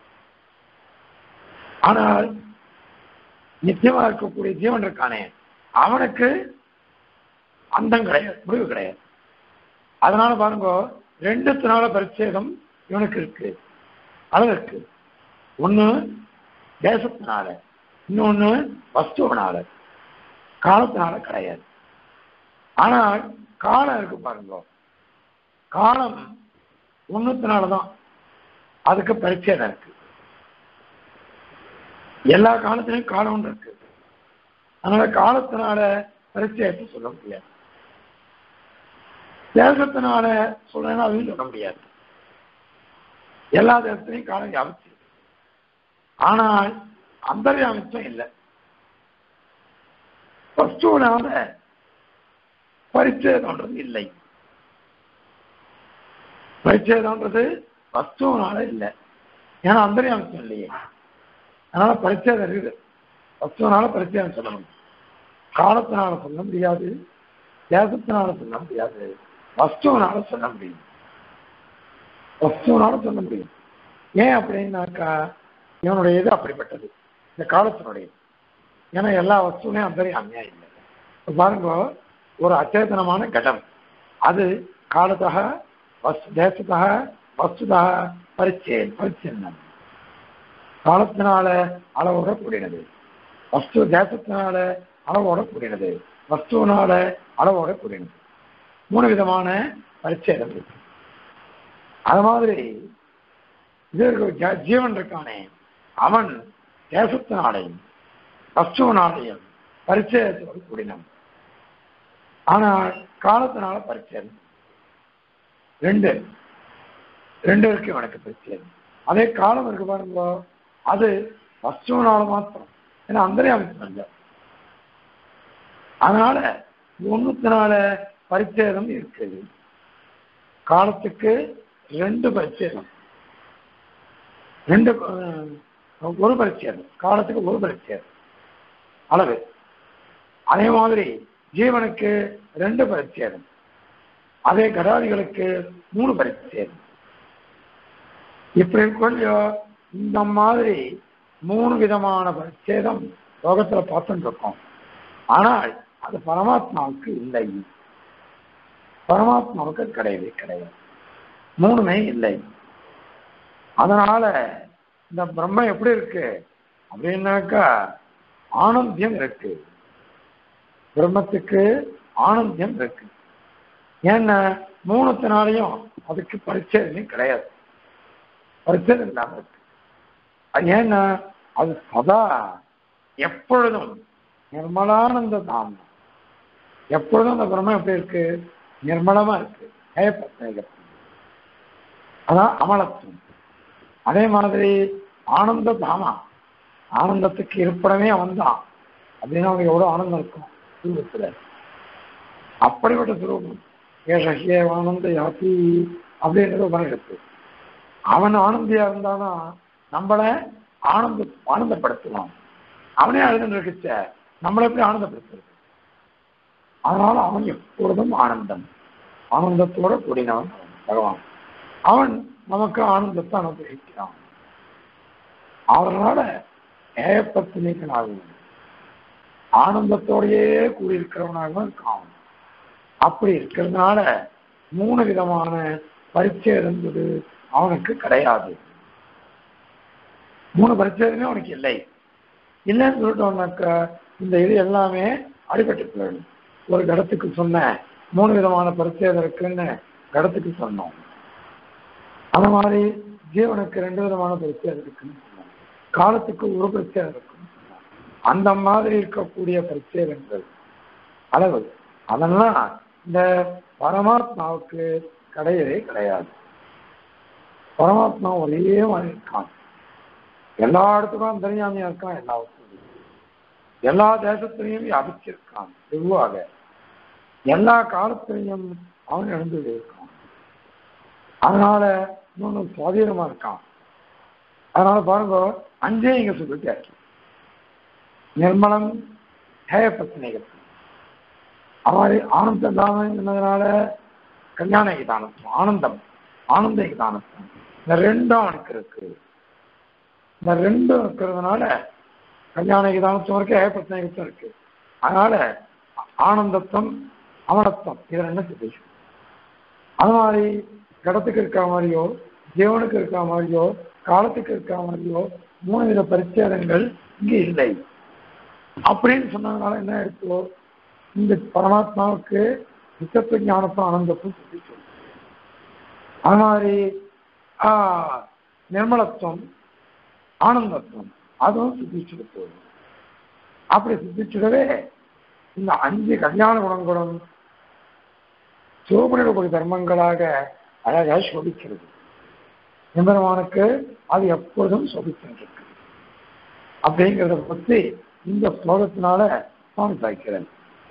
ஆனால் நித்தியமா இருக்கக்கூடிய ஜீவன் இருக்கானே அவனுக்கு அந்தம் கிடையாது முடிவு கிடையாது அதனால பாருங்க ரெண்டுத்தினால பரிச்சேதம் இவனுக்கு இருக்கு அளவு இருக்கு ஒண்ணு தேசத்தினால இன்னொன்னு வஸ்துவனால காலத்தினால கிடையாது ஆனால் காலம் இருக்கு பாருங்க காலம் ஒண்ணுத்தினாலதான் அதுக்கு பரிச்சேதம் இருக்கு எல்லா காலத்திலையும் காலம் ஒன்று இருக்கு அதனால காலத்தினால பரிச்சயத்தை சொல்ல முடியாது தேசத்தினால சொல்லணும் அதையும் சொல்ல முடியாது எல்லா தேசத்திலையும் காலம் வியாபிச்சு ஆனால் அந்தர்யாமித்தம் இல்லை வஸ்துவனால பரிச்சேதம்ன்றது இல்லை பரிச்சேதம்ன்றது வஸ்துவனால இல்லை ஏன்னா அந்தர்யாமித்தம் இல்லையே அதனால பரிச்சேதம் இருக்குது வஸ்துவனால பரிச்சேதம் சொல்லணும் காலத்தினால சொல்ல முடியாது தேசத்தினால சொல்ல முடியாது வஸ்துவனால சொல்ல முடியும் வஸ்துவனால சொல்ல முடியும் ஏன் அப்படின்னாக்கா இவனுடைய இது அப்படிப்பட்டது இந்த காலத்தினுடைய ஏன்னா எல்லா வஸ்துவிலையும் அந்த அம்மையா இல்லை இப்ப பாருங்க ஒரு அச்சேதனமான கடம் அது காலத்தக வஸ் தேசத்தக வஸ்துதா பரிச்சே பரிச்சின்னம் காலத்தினால அளவோட கூடினது வஸ்து தேசத்தினால அளவோட கூடினது வஸ்துவினால அளவோட கூடினது மூணு விதமான பரிச்சேதம் இருக்கு அது மாதிரி இது இருக்கு, ஜ- ஜீவன் இருக்கானே அவன் தேசத்தினாலையும் வஸ்துவனாலையும் பரிச்சயத்தோடு கூடினான் ஆனால் காலத்தினால பரிச்சயம் ரெண்டு ரெண்டு இருக்கு இவனுக்கு பரிச்சயம் அதே காலம் இருக்கு பாருங்க அது வஸ்துவனால மாத்திரம் ஏன்னா அந்தரே அமைச்சம் இல்லை அதனால ஒண்ணுத்தினால பரிச்சேதம் இருக்குது காலத்துக்கு ரெண்டு பரிச்சேதம் ரெண்டு அஹ், ஒரு பரிச்சேதம் காலத்துக்கு ஒரு பரிச்சேதம் அளவு அதே மாதிரி ஜீவனுக்கு ரெண்டு பரிச்சேதம் அதே கடாதிகளுக்கு மூணு பரிச்சேதம் இப்படி கொஞ்சம் இந்த மாதிரி மூணு விதமான பரிச்சேதம் லோகத்துல பார்த்துட்டு இருக்கோம் ஆனால் அது பரமாத்மாவுக்கு இல்லை பரமாத்மாவுக்கு கிடையவே கிடையாது மூணுமே இல்லை அதனால இந்த பிரம்மம் எப்படி இருக்கு அப்படின்னாக்கா ஆனந்தியம் இருக்கு பிரம்மத்துக்கு ஆனந்தியம் இருக்கு ஏன்னா மூணுத்தினாலையும் அதுக்கு பரிச்சேதனை கிடையாது பரிச்சேதம் இல்லாம இருக்கு அது ஏன்னா அது சதா எப்பொழுதும் நிர்மலானந்த தாம் எப்பொழுதும் அந்த பிரம்மம் எப்படி இருக்கு நிர்மலமா இருக்கு ஏகப்பட்ட அதான் அமலத்துவம் அதே மாதிரி ஆனந்த தாமா ஆனந்தத்துக்கு இருப்பிடமே அவன்தான் அப்படின்னா அவனுக்கு எவ்வளவு ஆனந்தம் இருக்கும் சுரூபத்துல அப்படிப்பட்ட சுரூபம் ஏஷே ஆனந்த யாத்தி அப்படின்றது உபநிடத்து அவன் ஆனந்தியா இருந்தானா நம்மள ஆனந்த ஆனந்தப்படுத்துவான் அவனே அழுதுன்னு இருக்குச்ச நம்மளை எப்படி ஆனந்தப்படுத்துறது அதனால அவன் எப்பொழுதும் ஆனந்தம் ஆனந்தத்தோட கூடினவன் அவன், பகவான் அவன் நமக்கு ஆனந்தத்தை அனுபவிக்கிறான் அதனால ஏகப்பத்தினிகனாகவும் ஆனந்தத்தோடையே கூடியிருக்கிறவனாகவும் இருக்கான் அவன். அப்படி இருக்கிறதுனால மூணு விதமான பரிச்சயம் என்பது அவனுக்கு கிடையாது மூணு பரிச்சயமே அவனுக்கு இல்லை இல்லைன்னு சொல்லிட்டோம்னாக்கா இந்த இது எல்லாமே அடிபட்டு போயிடும் ஒரு கடத்துக்கு சொன்ன மூணு விதமான பரிச்சயம் இருக்குன்னு கடத்துக்கு சொன்னோம் அந்த மாதிரி ஜீவனுக்கு ரெண்டு விதமான பரிச்சயம் இருக்குன்னு சொன்னோம் காலத்துக்கு ஒரு பரிச்சயம் இருக்குன்னு சொன்னோம் அந்த மாதிரி இருக்கக்கூடிய பரிச்சயங்கள் அளவு அதெல்லாம் இந்த பரமாத்மாவுக்கு கிடையவே கிடையாது பரமாத்மா ஒரே மாதிரி இருக்கான் எல்லா இடத்துக்கும் அந்தரியாமியா இருக்கான் எல்லா வசதியும் எல்லா தேசத்திலையும் வியாபிச்சிருக்கான் வெகுவாக எல்லா காலத்திலையும் அவன் எழுந்து இருக்கான் அதனால இன்னொன்னு சுவாதீனமா இருக்கான் அதனால பாருங்க அஞ்சே இங்க சொல்லிட்டாரு நிர்மலம் ஹேய பிரச்சனைகள் அவ்வாறு ஆனந்த தானம் என்னதுனால கல்யாண ஏகானத்துவம் ஆனந்தம் ஆனந்த ஏகானத்துவம் இந்த ரெண்டும் அவனுக்கு இருக்கு இந்த ரெண்டும் இருக்கிறதுனால கல்யாண ஏகானத்துவம் இருக்கு ஹேய பிரச்சனைகளும் இருக்கு அதனால ஆனந்தத்துவம் அமனத்துவம் இது ரெண்டும் சித்திச்சு அது மாதிரி கடத்துக்கு இருக்க மாதிரியோ ஜீவனுக்கு இருக்க மாதிரியோ காலத்துக்கு இருக்க மாதிரியோ மூணு வித பரிச்சேதங்கள் இங்கே இல்லை அப்படின்னு சொன்னதுனால என்ன எடுத்தோ இந்த பரமாத்மாவுக்கு நித்தத்துவ ஞானத்தும் ஆனந்தத்தும் சித்திச்சு அது மாதிரி ஆஹ், நிர்மலத்துவம் ஆனந்தத்துவம் அதுவும் சித்திச்சுட்டு போகுது அப்படி சித்திச்சுடவே இந்த அஞ்சு கல்யாண குணங்களும் சிவபுரிடக்கூடிய தர்மங்களாக அழகாக சோபிக்கிறது எம்பெருமானுக்கு அது எப்பொழுதும் சோபிக்கின்றிருக்கு அப்படிங்கிறத பற்றி இந்த ஸ்லோகத்தினால சுவாமி சாய்க்கிறேன்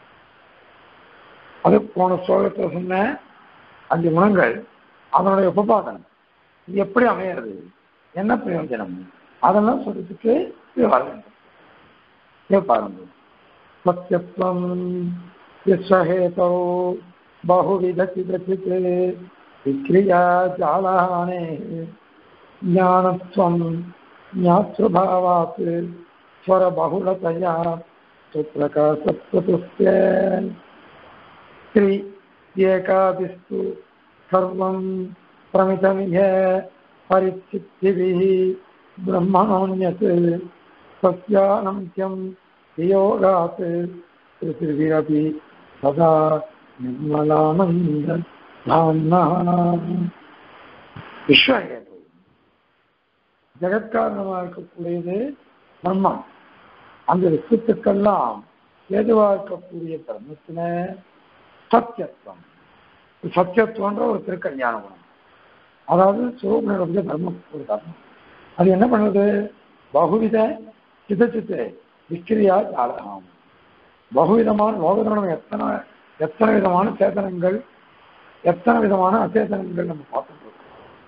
அது போன ஸ்லோகத்தில் சொன்ன அஞ்சு குணங்கள் அதனுடைய உபபாதனம் இது எப்படி அமையிறது என்ன பிரயோஜனம் அதெல்லாம் சொல்றதுக்கு இது வர வேண்டும் இது பாருங்க சத்தியத்துவம் விஸ்வஹேதோ बहुविधचिदचित् विक्रिया जालाने ज्ञानत्वं ज्ञातृभावात् स्वरबहुलतया सुप्रकाशत्वतुस्य त्रि एकादिस्तु सर्वं प्रमितमिह परिचित्तिभिः ब्रह्मणोऽन्यत् सस्यानन्त्यं वियोगात् पृथिवीरपि सदा निर्मलानन्द धाम्ना விஸ்வஹேது ஜெகத்காரணமாக இருக்கக்கூடியது பிரம்மம் அந்த விசுத்துக்கெல்லாம் ஏதுவாக இருக்கக்கூடிய தர்மத்தின சத்தியத்துவம் சத்தியத்துவன்ற ஒரு திருக்கல்யாண குணம் அதாவது சிவகுணருடைய தர்மம் ஒரு தர்மம் அது என்ன பண்ணுது பகுவித சிதச்சித்து விக்கிரியா ஜாலகம் பகுவிதமான லோகதனம் எத்தனை எத்தனை விதமான சேதனங்கள் எத்தனை விதமான அச்சேதனங்கள் நம்ம பார்த்துட்டு இருக்கோம்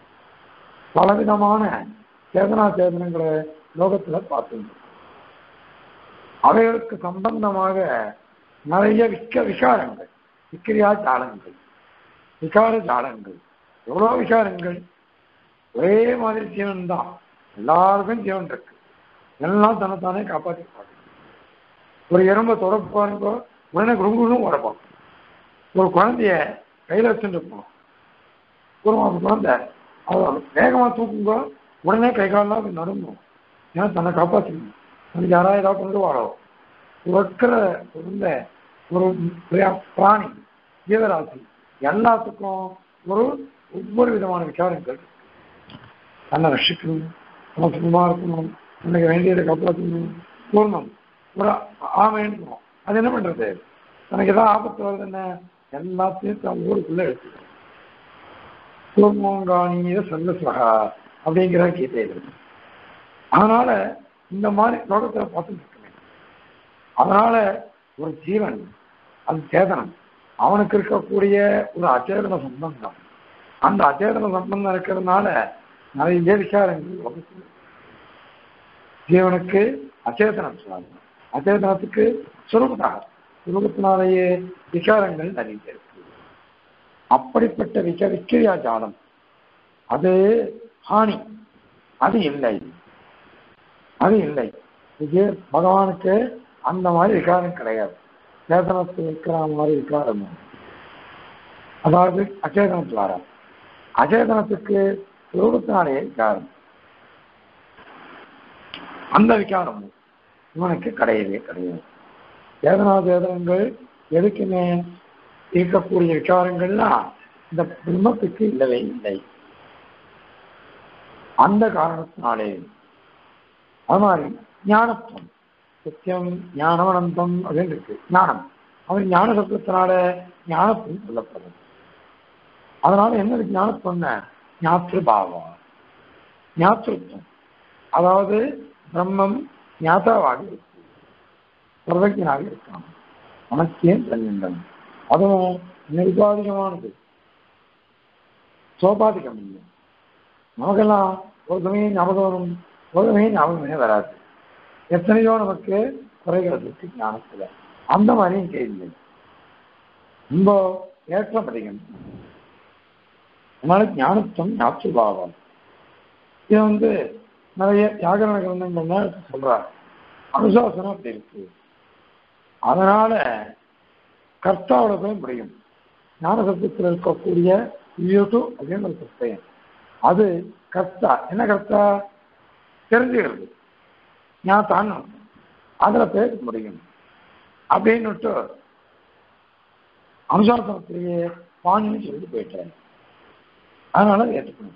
பல விதமான சேதனா சேதனங்களை லோகத்துல பார்த்துட்டு இருக்கோம் அவைகளுக்கு சம்பந்தமாக நிறைய விக்க விகாரங்கள் விக்கிரியா ஜாலங்கள் விகார ஜாலங்கள் எவ்வளோ விகாரங்கள் ஒரே மாதிரி ஜீவன் தான் எல்லாருக்கும் ஜீவன் இருக்கு எல்லாம் தன்னைத்தானே காப்பாற்றிப்பாங்க ஒரு எறும்பை தொடர்பு பாருங்க உடனே குடும்பம் உடப்பான் ஒரு குழந்தைய கையில வச்சுட்டு போகணும் ஒரு மாதம் குழந்தை அவ வேகமா தூக்குங்க உடனே கை காலெல்லாம் அப்படி நடுங்கும் ஏன்னா தன்னை காப்பாற்றிக்கணும் தனக்கு யாராவது ஏதாவது கொண்டு வாழோ இருக்கிற இருந்த ஒரு பிர- பிராணி ஜீவராசி எல்லாத்துக்கும் ஒரு ஒவ்வொரு விதமான விசாரங்கள் தன்னை ரட்சிக்கணும் நம்ம சும்மா இருக்கணும் தனக்கு வேண்டியதை காப்பாற்றணும் பூர்ணம் ஒரு ஆமைன்னு அது என்ன பண்றது தனக்கு ஏதாவது ஆபத்து வருது என்ன எல்லாத்தையும் தன் ஊருக்குள்ள எடுத்துக்கணும் கூர்மோங்காணிய சர்வஸ்வகா அப்படிங்கிற கீதையில் இருக்கு அதனால இந்த மாதிரி லோகத்துல பார்த்துட்டு இருக்கணும் அதனால ஒரு ஜீவன் அது சேதனம் அவனுக்கு இருக்கக்கூடிய ஒரு அச்சேதன சம்பந்தம் அந்த அச்சேதன சம்பந்தம் இருக்கிறதுனால நிறைய விசாரங்கள் லோகத்துல இருக்கு. ஜீவனுக்கு அச்சேதனம் சொல்லுவாங்க அச்சேதனத்துக்கு சுரூபதாக சுரூபத்தினாலேயே விசாரங்கள் நிறைய இருக்கு அப்படிப்பட்ட விக விக்கிரியா ஜாலம் அது ஹானி அது இல்லை அது இல்லை இது பகவானுக்கு அந்த மாதிரி விகாரம் கிடையாது சேதனத்தில் இருக்கிற மாதிரி விகாரம் இல்லை. அதாவது அச்சேதனத்தில் வர அச்சேதனத்துக்கு ரூபத்தினாலேயே விகாரம் அந்த விகாரம் இவனுக்கு கிடையவே கிடையாது சேதனா சேதனங்கள் எதுக்குமே இருக்கக்கூடிய விகாரங்கள்லாம் இந்த பிரம்மத்துக்கு இல்லவே இல்லை அந்த காரணத்தினாலே அது மாதிரி ஞானத்துவம் சத்தியம் ஞானவனந்தம் அப்படின்னு இருக்கு ஞானம் அவன் ஞான சப்தத்தினால ஞானத்துவம் சொல்லப்படுது அதனால என்ன இருக்கு ஞானத்துவம் ஞாத்திரு பாவம் ஞாத்திருத்தம் அதாவது பிரம்மம் ஞாதாவாக இருக்கு சர்வஜனாக இருக்கான் உனக்கே தன்னிடம் அதுவும் நிர்பாதிகமானது சோபாதிகம் இல்லை நமக்கெல்லாம் ஒரு சமயம் ஞாபகம் வரும் ஒரு சமயம் ஞாபகமே வராது எத்தனையோ நமக்கு குறைகள் இருக்கு ஞானத்துல அந்த மாதிரியும் கேள்வி ரொம்ப ஏற்றம் அதிகம் அதனால ஞானத்துவம் ஞாபகம் இது வந்து நிறைய வியாகரண கிரந்தங்கள்லாம் எடுத்து சொல்றாரு அனுசாசனம் அப்படி இருக்கு அதனால கர்த்தாவோட போய் முடியும் ஞான சப்தத்தில் இருக்கக்கூடிய யூட்டு அப்படின்னு ஒரு புஸ்தகம் அது கர்த்தா என்ன கர்த்தா தெரிஞ்சுக்கிறது நான் தான் அதுல பேச முடியும் அப்படின்னுட்டு அனுசாசனத்திலேயே பாணின்னு சொல்லிட்டு போயிட்டாரு அதனால ஏற்றுக்கணும்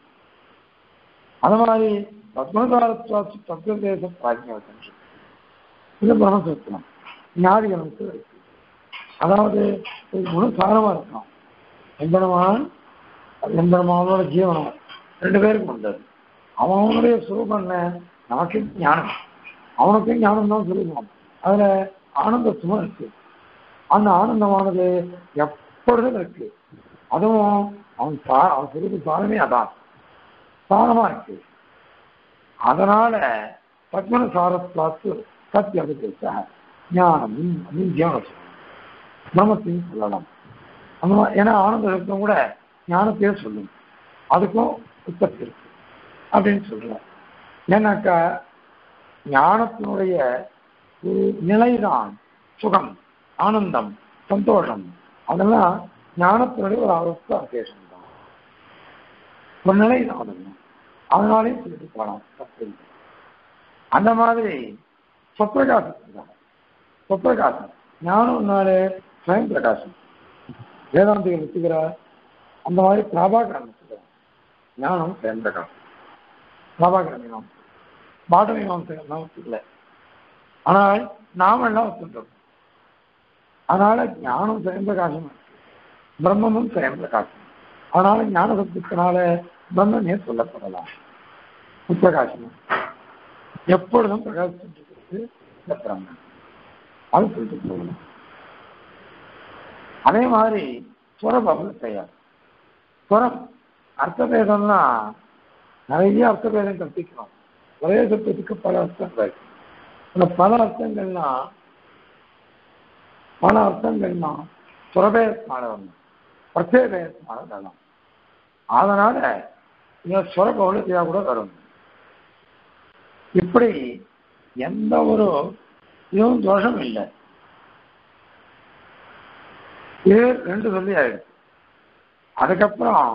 அது மாதிரி பத்மதாரத்வாச்சு தத்துவதேச பிராஜ்யம் இது பிரம்மசூத்திரம் ஞாதிகளுக்கு இருக்கு அதாவது ஒரு குணசாரமா இருக்கும் எம்பெருமான் எம்பெருமானோட ஜீவனம் ரெண்டு பேருக்கும் உண்டது அவனுடைய சுரூபம் என்ன நமக்கு ஞானம் அவனுக்கும் ஞானம் தான் சுரூபம் அதுல ஆனந்தத்துவம் இருக்கு அந்த ஆனந்தமானது எப்பொழுதும் இருக்கு அதுவும் அவன் சா அவன் சுரூப சாரமே அதான் சாரமா இருக்கு அதனால பத்மன சாரத்வாத்து சத்திய அபிதேச ஞானம் அப்படின்னு ஜீவனம் சொல்லணும் பிரம்மத்தையும் சொல்லலாம் அந்த மாதிரி ஏன்னா ஆனந்த சப்தம் கூட ஞானத்தையே சொல்லும் அதுக்கும் உற்பத்தி இருக்கு அப்படின்னு சொல்றார் ஏன்னாக்கா ஞானத்தினுடைய ஒரு நிலைதான் சுகம் ஆனந்தம் சந்தோஷம் அதெல்லாம் ஞானத்தினுடைய ஒரு அவஸ்த விசேஷம் தான் ஒரு நிலை தான் அதெல்லாம் அதனாலையும் சொல்லிட்டு போகலாம் தப்பு இல்லை அந்த மாதிரி சொப்பிரகாசத்துக்காக சொப்பிரகாசம் ஞானம்னாலே ஸ்வயம் பிரகாசம் வேதாந்திகள் வச்சுக்கிறார் அந்த மாதிரி பிரபாகரன் வச்சுக்கிறார் ஞானம் ஸ்வயம் பிரகாசம் பிரபாகரன் மீமாம் பாட மீமாசம் வச்சுக்கல ஆனால் நாம எல்லாம் வச்சுட்டோம் அதனால ஞானம் ஸ்வயம் பிரகாசம் இருக்கு பிரம்மமும் ஸ்வயம் பிரகாசம் அதனால ஞான சப்தத்தினால பிரம்மனே சொல்லப்படலாம் உப்பிரகாசம் எப்பொழுதும் பிரகாசிச்சுட்டு இருக்கிறது இந்த பிரம்மன் அது சொல்லிட்டு போகணும் அதே மாதிரி சுரபபல் பெயர் சுரம் அர்த்தபேதம்னா நிறைய அர்த்தபேதம் கற்பிக்கணும் ஒரே சப்தத்துக்கு பல அர்த்தங்கள் அந்த பல அர்த்தங்கள்னா பல அர்த்தங்கள்னா சுரபேதத்தினால வரணும் பிரத்யேகத்தினால வரணும் அதனால இந்த சுரபௌலத்தையா கூட வரும் இப்படி எந்த ஒரு இதுவும் தோஷம் இல்லை இது ரெண்டு சொல்லி ஆயிடுச்சு அதுக்கப்புறம்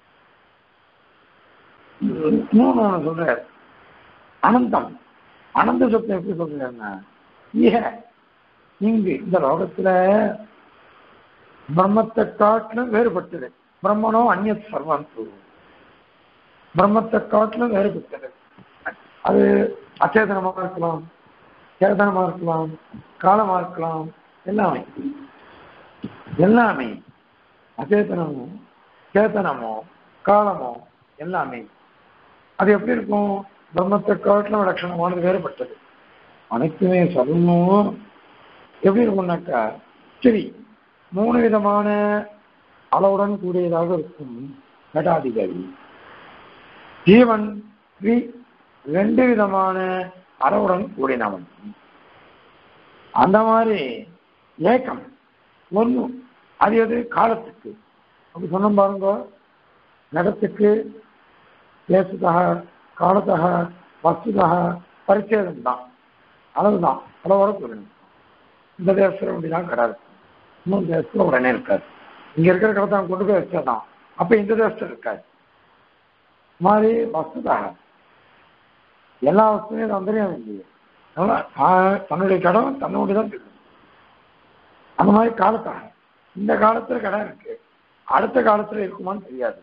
இன்னொன்று ஒன்று சொல்றாரு அனந்தம் அனந்த சொத்தை எப்படி சொல்றாருன்னா ஈக இங்கு இந்த லோகத்துல பிரம்மத்தை காட்டிலும் வேறுபட்டது பிரம்மனோ அந்நிய சர்வம் பிரம்மத்தை காட்டிலும் வேறுபட்டது அது அச்சேதனமா இருக்கலாம் சேதனமா இருக்கலாம் காலமா இருக்கலாம் எல்லாமே எல்லாமே அச்சேதனமோ சேத்தனமோ காலமோ எல்லாமே அது எப்படி இருக்கும் பிரம்மத்தை காட்டிலும் லட்சணமானது வேறுபட்டது அனைத்துமே சொல்லணும் எப்படி இருக்கும்னாக்கா சரி மூணு விதமான அளவுடன் கூடியதாக இருக்கும் கடாதிகாரி ஜீவன் ஸ்ரீ ரெண்டு விதமான அளவுடன் கூடினவன் அந்த மாதிரி ஏக்கம் ஒன்று அது எது காலத்துக்கு அப்படி சொன்ன பாருங்க நடத்துக்கு தேசத்தக காலத்தக வஸ்துதக பரிச்சேதம் தான் அளவுதான் அளவோட கூடணும் இந்த தேசத்தில் அப்படிதான் கிடையாது இன்னும் தேசத்தில் உடனே இருக்காது இங்க இருக்கிற கடத்தை கொண்டு போய் வச்சதான் அப்ப இந்த தேசத்தில் இருக்காது மாதிரி வஸ்துதாக எல்லா வஸ்துவையும் அந்தரையும் இல்லையே தன்னுடைய கடன் தன்னுடைய தான் இருக்கு அந்த மாதிரி காலத்தாக இந்த காலத்துல கடன் இருக்கு அடுத்த காலத்துல இருக்குமான்னு தெரியாது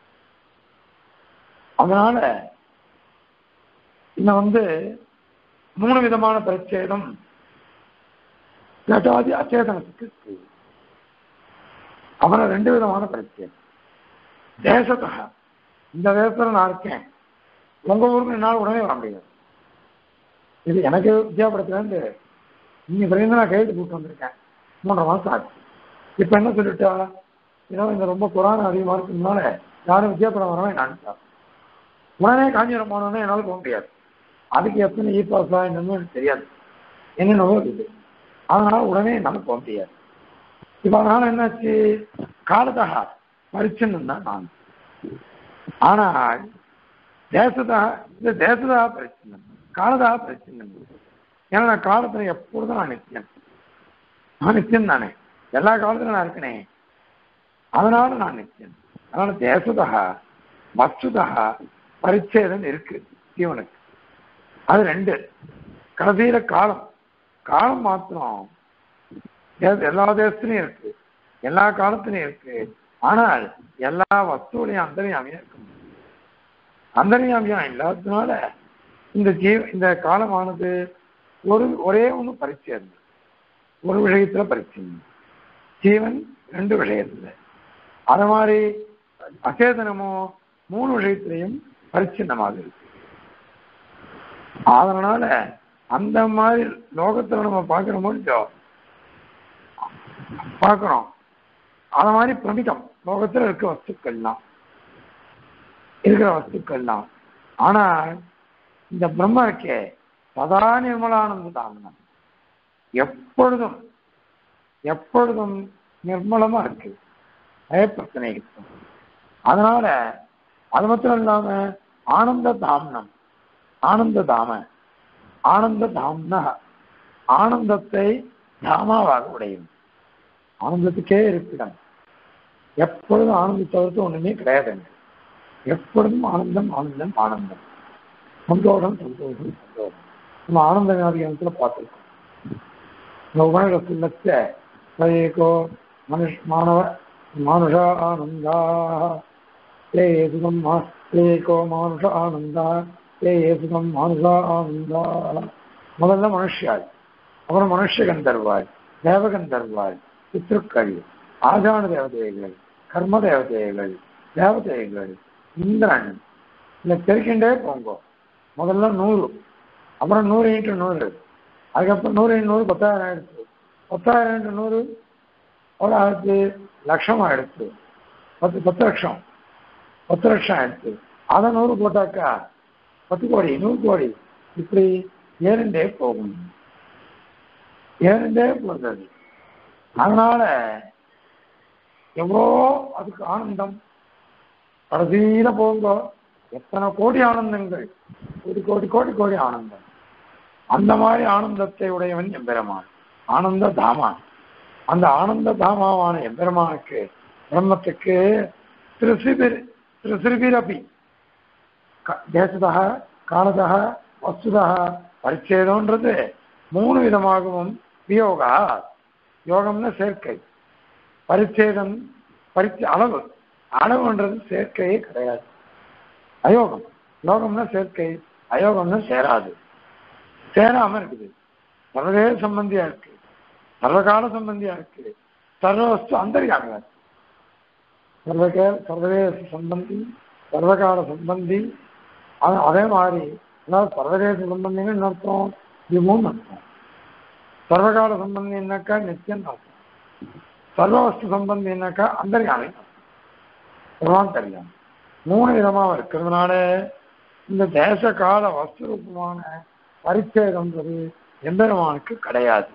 அதனால இன்னும் வந்து மூணு விதமான பரிச்சேதம் ஜட்டாதி அச்சேதனத்துக்கு இருக்கு அப்புறம் ரெண்டு விதமான பரிச்சேதம் தேசத்தக இந்த தேசத்துல நான் இருக்கேன் உங்க ஊருக்கு என்னால் உடனே வர முடியாது இது எனக்கு வித்தியாபடத்துலேருந்து நீங்க பிறகு நான் கையெழுத்து கூப்பிட்டு வந்திருக்கேன் மூன்றரை மாசம் ஆச்சு இப்ப என்ன சொல்லிட்டா ஏன்னா இந்த ரொம்ப குரான் அதிகமா இருக்கிறதுனால யாரும் வித்தியாபடம் வரவே நினைச்சா உடனே காஞ்சிபுரம் போனோன்னே என்னால் போக முடியாது அதுக்கு எத்தனை இ பாஸா என்னன்னு எனக்கு தெரியாது என்னென்னவோ இருக்குது அதனால உடனே நமக்கு முடியாது இப்ப அதனால என்னாச்சு காலதா பரிச்சின்னு தான் நான் ஆனால் தேசதா இந்த தேசதா பரிச்சின்னம் காலதா பரிச்சின்னம் ஏன்னா நான் காலத்துல எப்பொழுதும் நான் நித்தியம் நான் நித்தியம் தானே எல்லா காலத்திலும் நான் இருக்கனே அதனால நான் நித்தியம் அதனால தேசதா வஸ்துதா பரிச்சேதம் இருக்கு ஜீவனுக்கு அது ரெண்டு கடைசியில காலம் காலம் மாத்திரம் தே- எல்லா தேசத்துலயும் இருக்கு எல்லா காலத்திலையும் இருக்கு ஆனால் எல்லா வஸ்துவிலையும் அந்தரியாமையா இருக்கு அந்தரியாமையா இல்லாததுனால இந்த ஜீவ இந்த காலமானது ஒரு ஒரே ஒண்ணு பரிச்சயம் ஒரு விஷயத்துல பரிச்சயம் ஜீவன் ரெண்டு விஷயத்துல அது மாதிரி அச்சேதனமோ மூணு விஷயத்திலையும் பரிச்சின்னமாக இருக்கு அதனால அந்த மாதிரி லோகத்துல நம்ம பார்க்கிறோமோ இல்லையோ பார்க்கிறோம் அது மாதிரி பிரமிதம் லோகத்துல இருக்க வஸ்துக்கள்லாம் இருக்கிற வஸ்துக்கள்லாம் ஆனா இந்த பிரம்ம இருக்கே சதா நிர்மலானந்த தாமனம் எப்பொழுதும் எப்பொழுதும் நிர்மலமா இருக்கு பயப்பிரச்சனை இருக்கு அதனால அது மாத்திரம் இல்லாம ஆனந்த தாமனம் ஆனந்த தாம ஆனந்த தாம்னா ஆனந்தத்தை தாமாவாக உடையும் ஆனந்தத்துக்கே இருப்பிடம் எப்பொழுதும் ஆனந்த தவிர்த்து ஒண்ணுமே கிடையாதுங்க எப்பொழுதும் ஆனந்தம் ஆனந்தம் ஆனந்தம் சந்தோஷம் சந்தோஷம் சந்தோஷம் நம்ம ஆனந்த வியாதிகாரத்துல பார்த்துருக்கோம் இந்த உபநிடத்துல ஏகோ மனுஷ் மாணவ மானுஷ ஆனந்தா ஏ சுகம் ஏகோ மானுஷ ஆனந்தா ஏ சுகம் மானுஷ ஆனந்தா முதல்ல மனுஷியாள் அப்புறம் மனுஷ கந்தர்வாள் தேவகந்தர்வாள் பித்ருக்கள் ஆஜான தேவதைகள் கர்ம தேவதைகள் தேவதைகள் இந்திரன் இந்த பெருக்கின்றே போங்க முதல்ல நூறு அப்புறம் நூறு இன்ட்டு நூறு அதுக்கப்புறம் நூறு இன்ட்டு நூறு பத்தாயிரம் ஆயிடுச்சு பத்தாயிரம் இன்ட்டு நூறு எவ்வளோ ஆயிடுச்சு லட்சம் ஆயிடுச்சு பத்து பத்து லட்சம் பத்து லட்சம் ஆயிடுச்சு அதை நூறு போட்டாக்கா பத்து கோடி நூறு கோடி இப்படி ஏறிண்டே போகும் ஏறிண்டே போகிறது அதனால எவ்வளோ அதுக்கு ஆனந்தம் கடைசியில போங்க எத்தனை கோடி ஆனந்தங்கள் கோடி கோடி கோடி கோடி ஆனந்தம் அந்த மாதிரி ஆனந்தத்தை உடையவன் எம்பெருமான் ஆனந்த தாமான் அந்த ஆனந்த தாமாவான எம்பெருமானுக்கு பிரம்மத்துக்கு திருசிபிர் திருசிபிரபி தேசதா காலதா வஸ்துதா பரிச்சேதம்ன்றது மூணு விதமாகவும் வியோகா யோகம்னா சேர்க்கை பரிச்சேதம் பரிச்ச அளவு அளவுன்றது சேர்க்கையே கிடையாது அயோகம் யோகம்னா சேர்க்கை அயோகம்னா சேராது சேராம இருக்குது சர்வதேச சம்பந்தியா இருக்கு சர்வகால சம்பந்தியா இருக்கு சர்வவஸ்து அந்தரியாக இருக்கு சர்வகே சர்வதேச சம்பந்தி சர்வகால சம்பந்தி அது- அதே மாதிரி அதாவது சர்வதேச சம்பந்தின்னு என்ன அர்த்தம் இதுவும் அர்த்தம் சர்வகால சம்பந்தினாக்கா நித்தியம் அர்த்தம் சர்வவஸ்து சம்பந்தினாக்கா அந்தரியாமை எல்லாம் தெரியும் மூணு விதமாக இருக்கிறதுனால இந்த தேச கால வஸ்து ரூபமான பரிச்சேதம்ன்றது எம்பெருமானுக்கு கிடையாது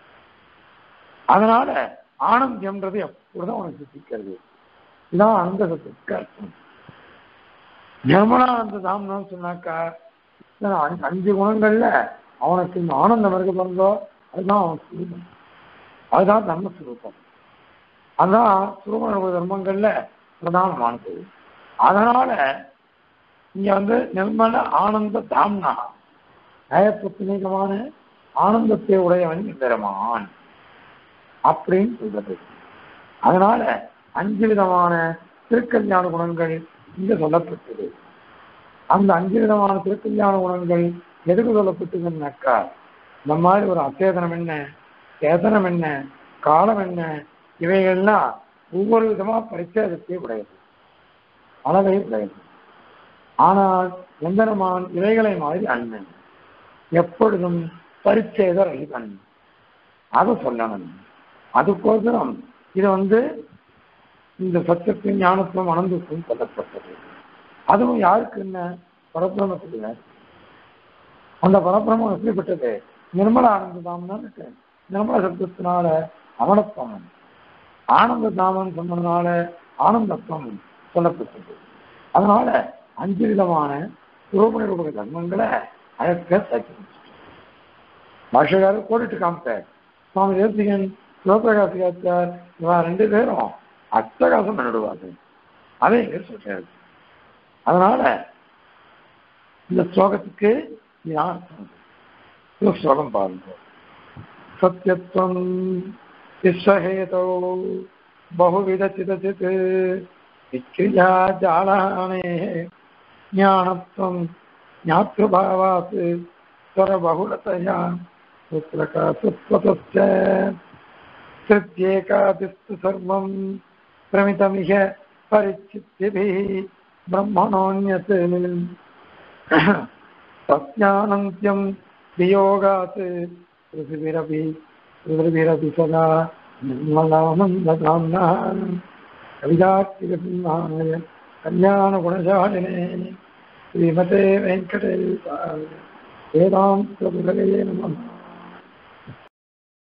அதனால ஆனந்தியம்ன்றது எப்பொழுதும் அவனுக்கு சித்திக்கிறது இதான் அந்த சத்துக்கு அர்த்தம் நிர்மலானந்த தாம்னு சொன்னாக்கா இந்த அஞ்சு- அஞ்சு குணங்கள்ல அவனுக்கு இந்த ஆனந்தம் இருக்க பிறந்தோ அதுதான் அவன் சுரூபம் அதுதான் தர்மஸ்வரூபம் அதுதான் சுரூப தர்மங்கள்ல பிரதானமானது அதனால இங்க வந்து நிர்மல ஆனந்த தாம்னா நயப்புத்தனிகமான ஆனந்தத்தை உடையவன் பெருமான் அப்படின்னு சொல்றது அதனால அஞ்சு விதமான திருக்கல்யாண குணங்கள் இங்க சொல்லப்பட்டது அந்த அஞ்சு விதமான திருக்கல்யாண குணங்கள் எதுக்கு சொல்லப்பட்டதுன்னாக்கா இந்த மாதிரி ஒரு அச்சேதனம் என்ன சேதனம் என்ன காலம் என்ன இவைகள்லாம் ஒவ்வொரு விதமா பரிச்சேதத்தை உடையது அளவை உடையது ஆனால் எந்தனமான் இவைகளை மாதிரி அண்ணன் எப்பொழுதும் பரிச்சேத ரகிதன் அதை சொல்லணும் அதுக்கோசரம் இது வந்து இந்த சத்தியத்தின் ஞானத்துவம் அனந்தத்துவம் சொல்லப்பட்டது அதுவும் யாருக்கு என்ன பரபிரமத்துக்கு அந்த பரபிரமம் எப்படிப்பட்டது நிர்மல ஆனந்த தாமன் இருக்கு நிர்மல சப்தத்தினால அமலத்துவம் ஆனந்த தாமன் சொன்னதுனால ஆனந்தத்துவம் சொல்லப்பட்டது அதனால அஞ்சு விதமான ரூப நிரூபக தர்மங்களை அழக சேர்த்து பாஷகாரர் கோடிட்டு காமித்தார் சுவாமி தேசிகன் சிவபிரகாசிகாச்சார் இவா ரெண்டு பேரும் அட்டகாசம் பண்ணிடுவார்கள் அதை இங்க சொல்றாரு அதனால இந்த ஸ்லோகத்துக்கு இதுதான் அர்த்தம். இந்த ஸ்லோகம் பாருங்க சத்தியத்துவம் விஸ்வஹேதோ பகுவித சிதச்சித் விக்ரியா ஜாலானே ஞானத்துவம் ஞாத்ருபாவாத் स्वरबहुलतया पुत्रकासुत्वतश्च तृत्येकादिस्तु सर्वं प्रमितमिह परिचित्यभिः ब्रह्मणोऽन्यत् तस्यानन्त्यं वियोगात् पृथिविरपि पृथिविरपि सदा निर्मलानन्दधाम्नः कविदार्तिकसिंहाय कल्याणगुणशालिने श्रीमते वेङ्कटेशाय वेदान्तगुरवे नमः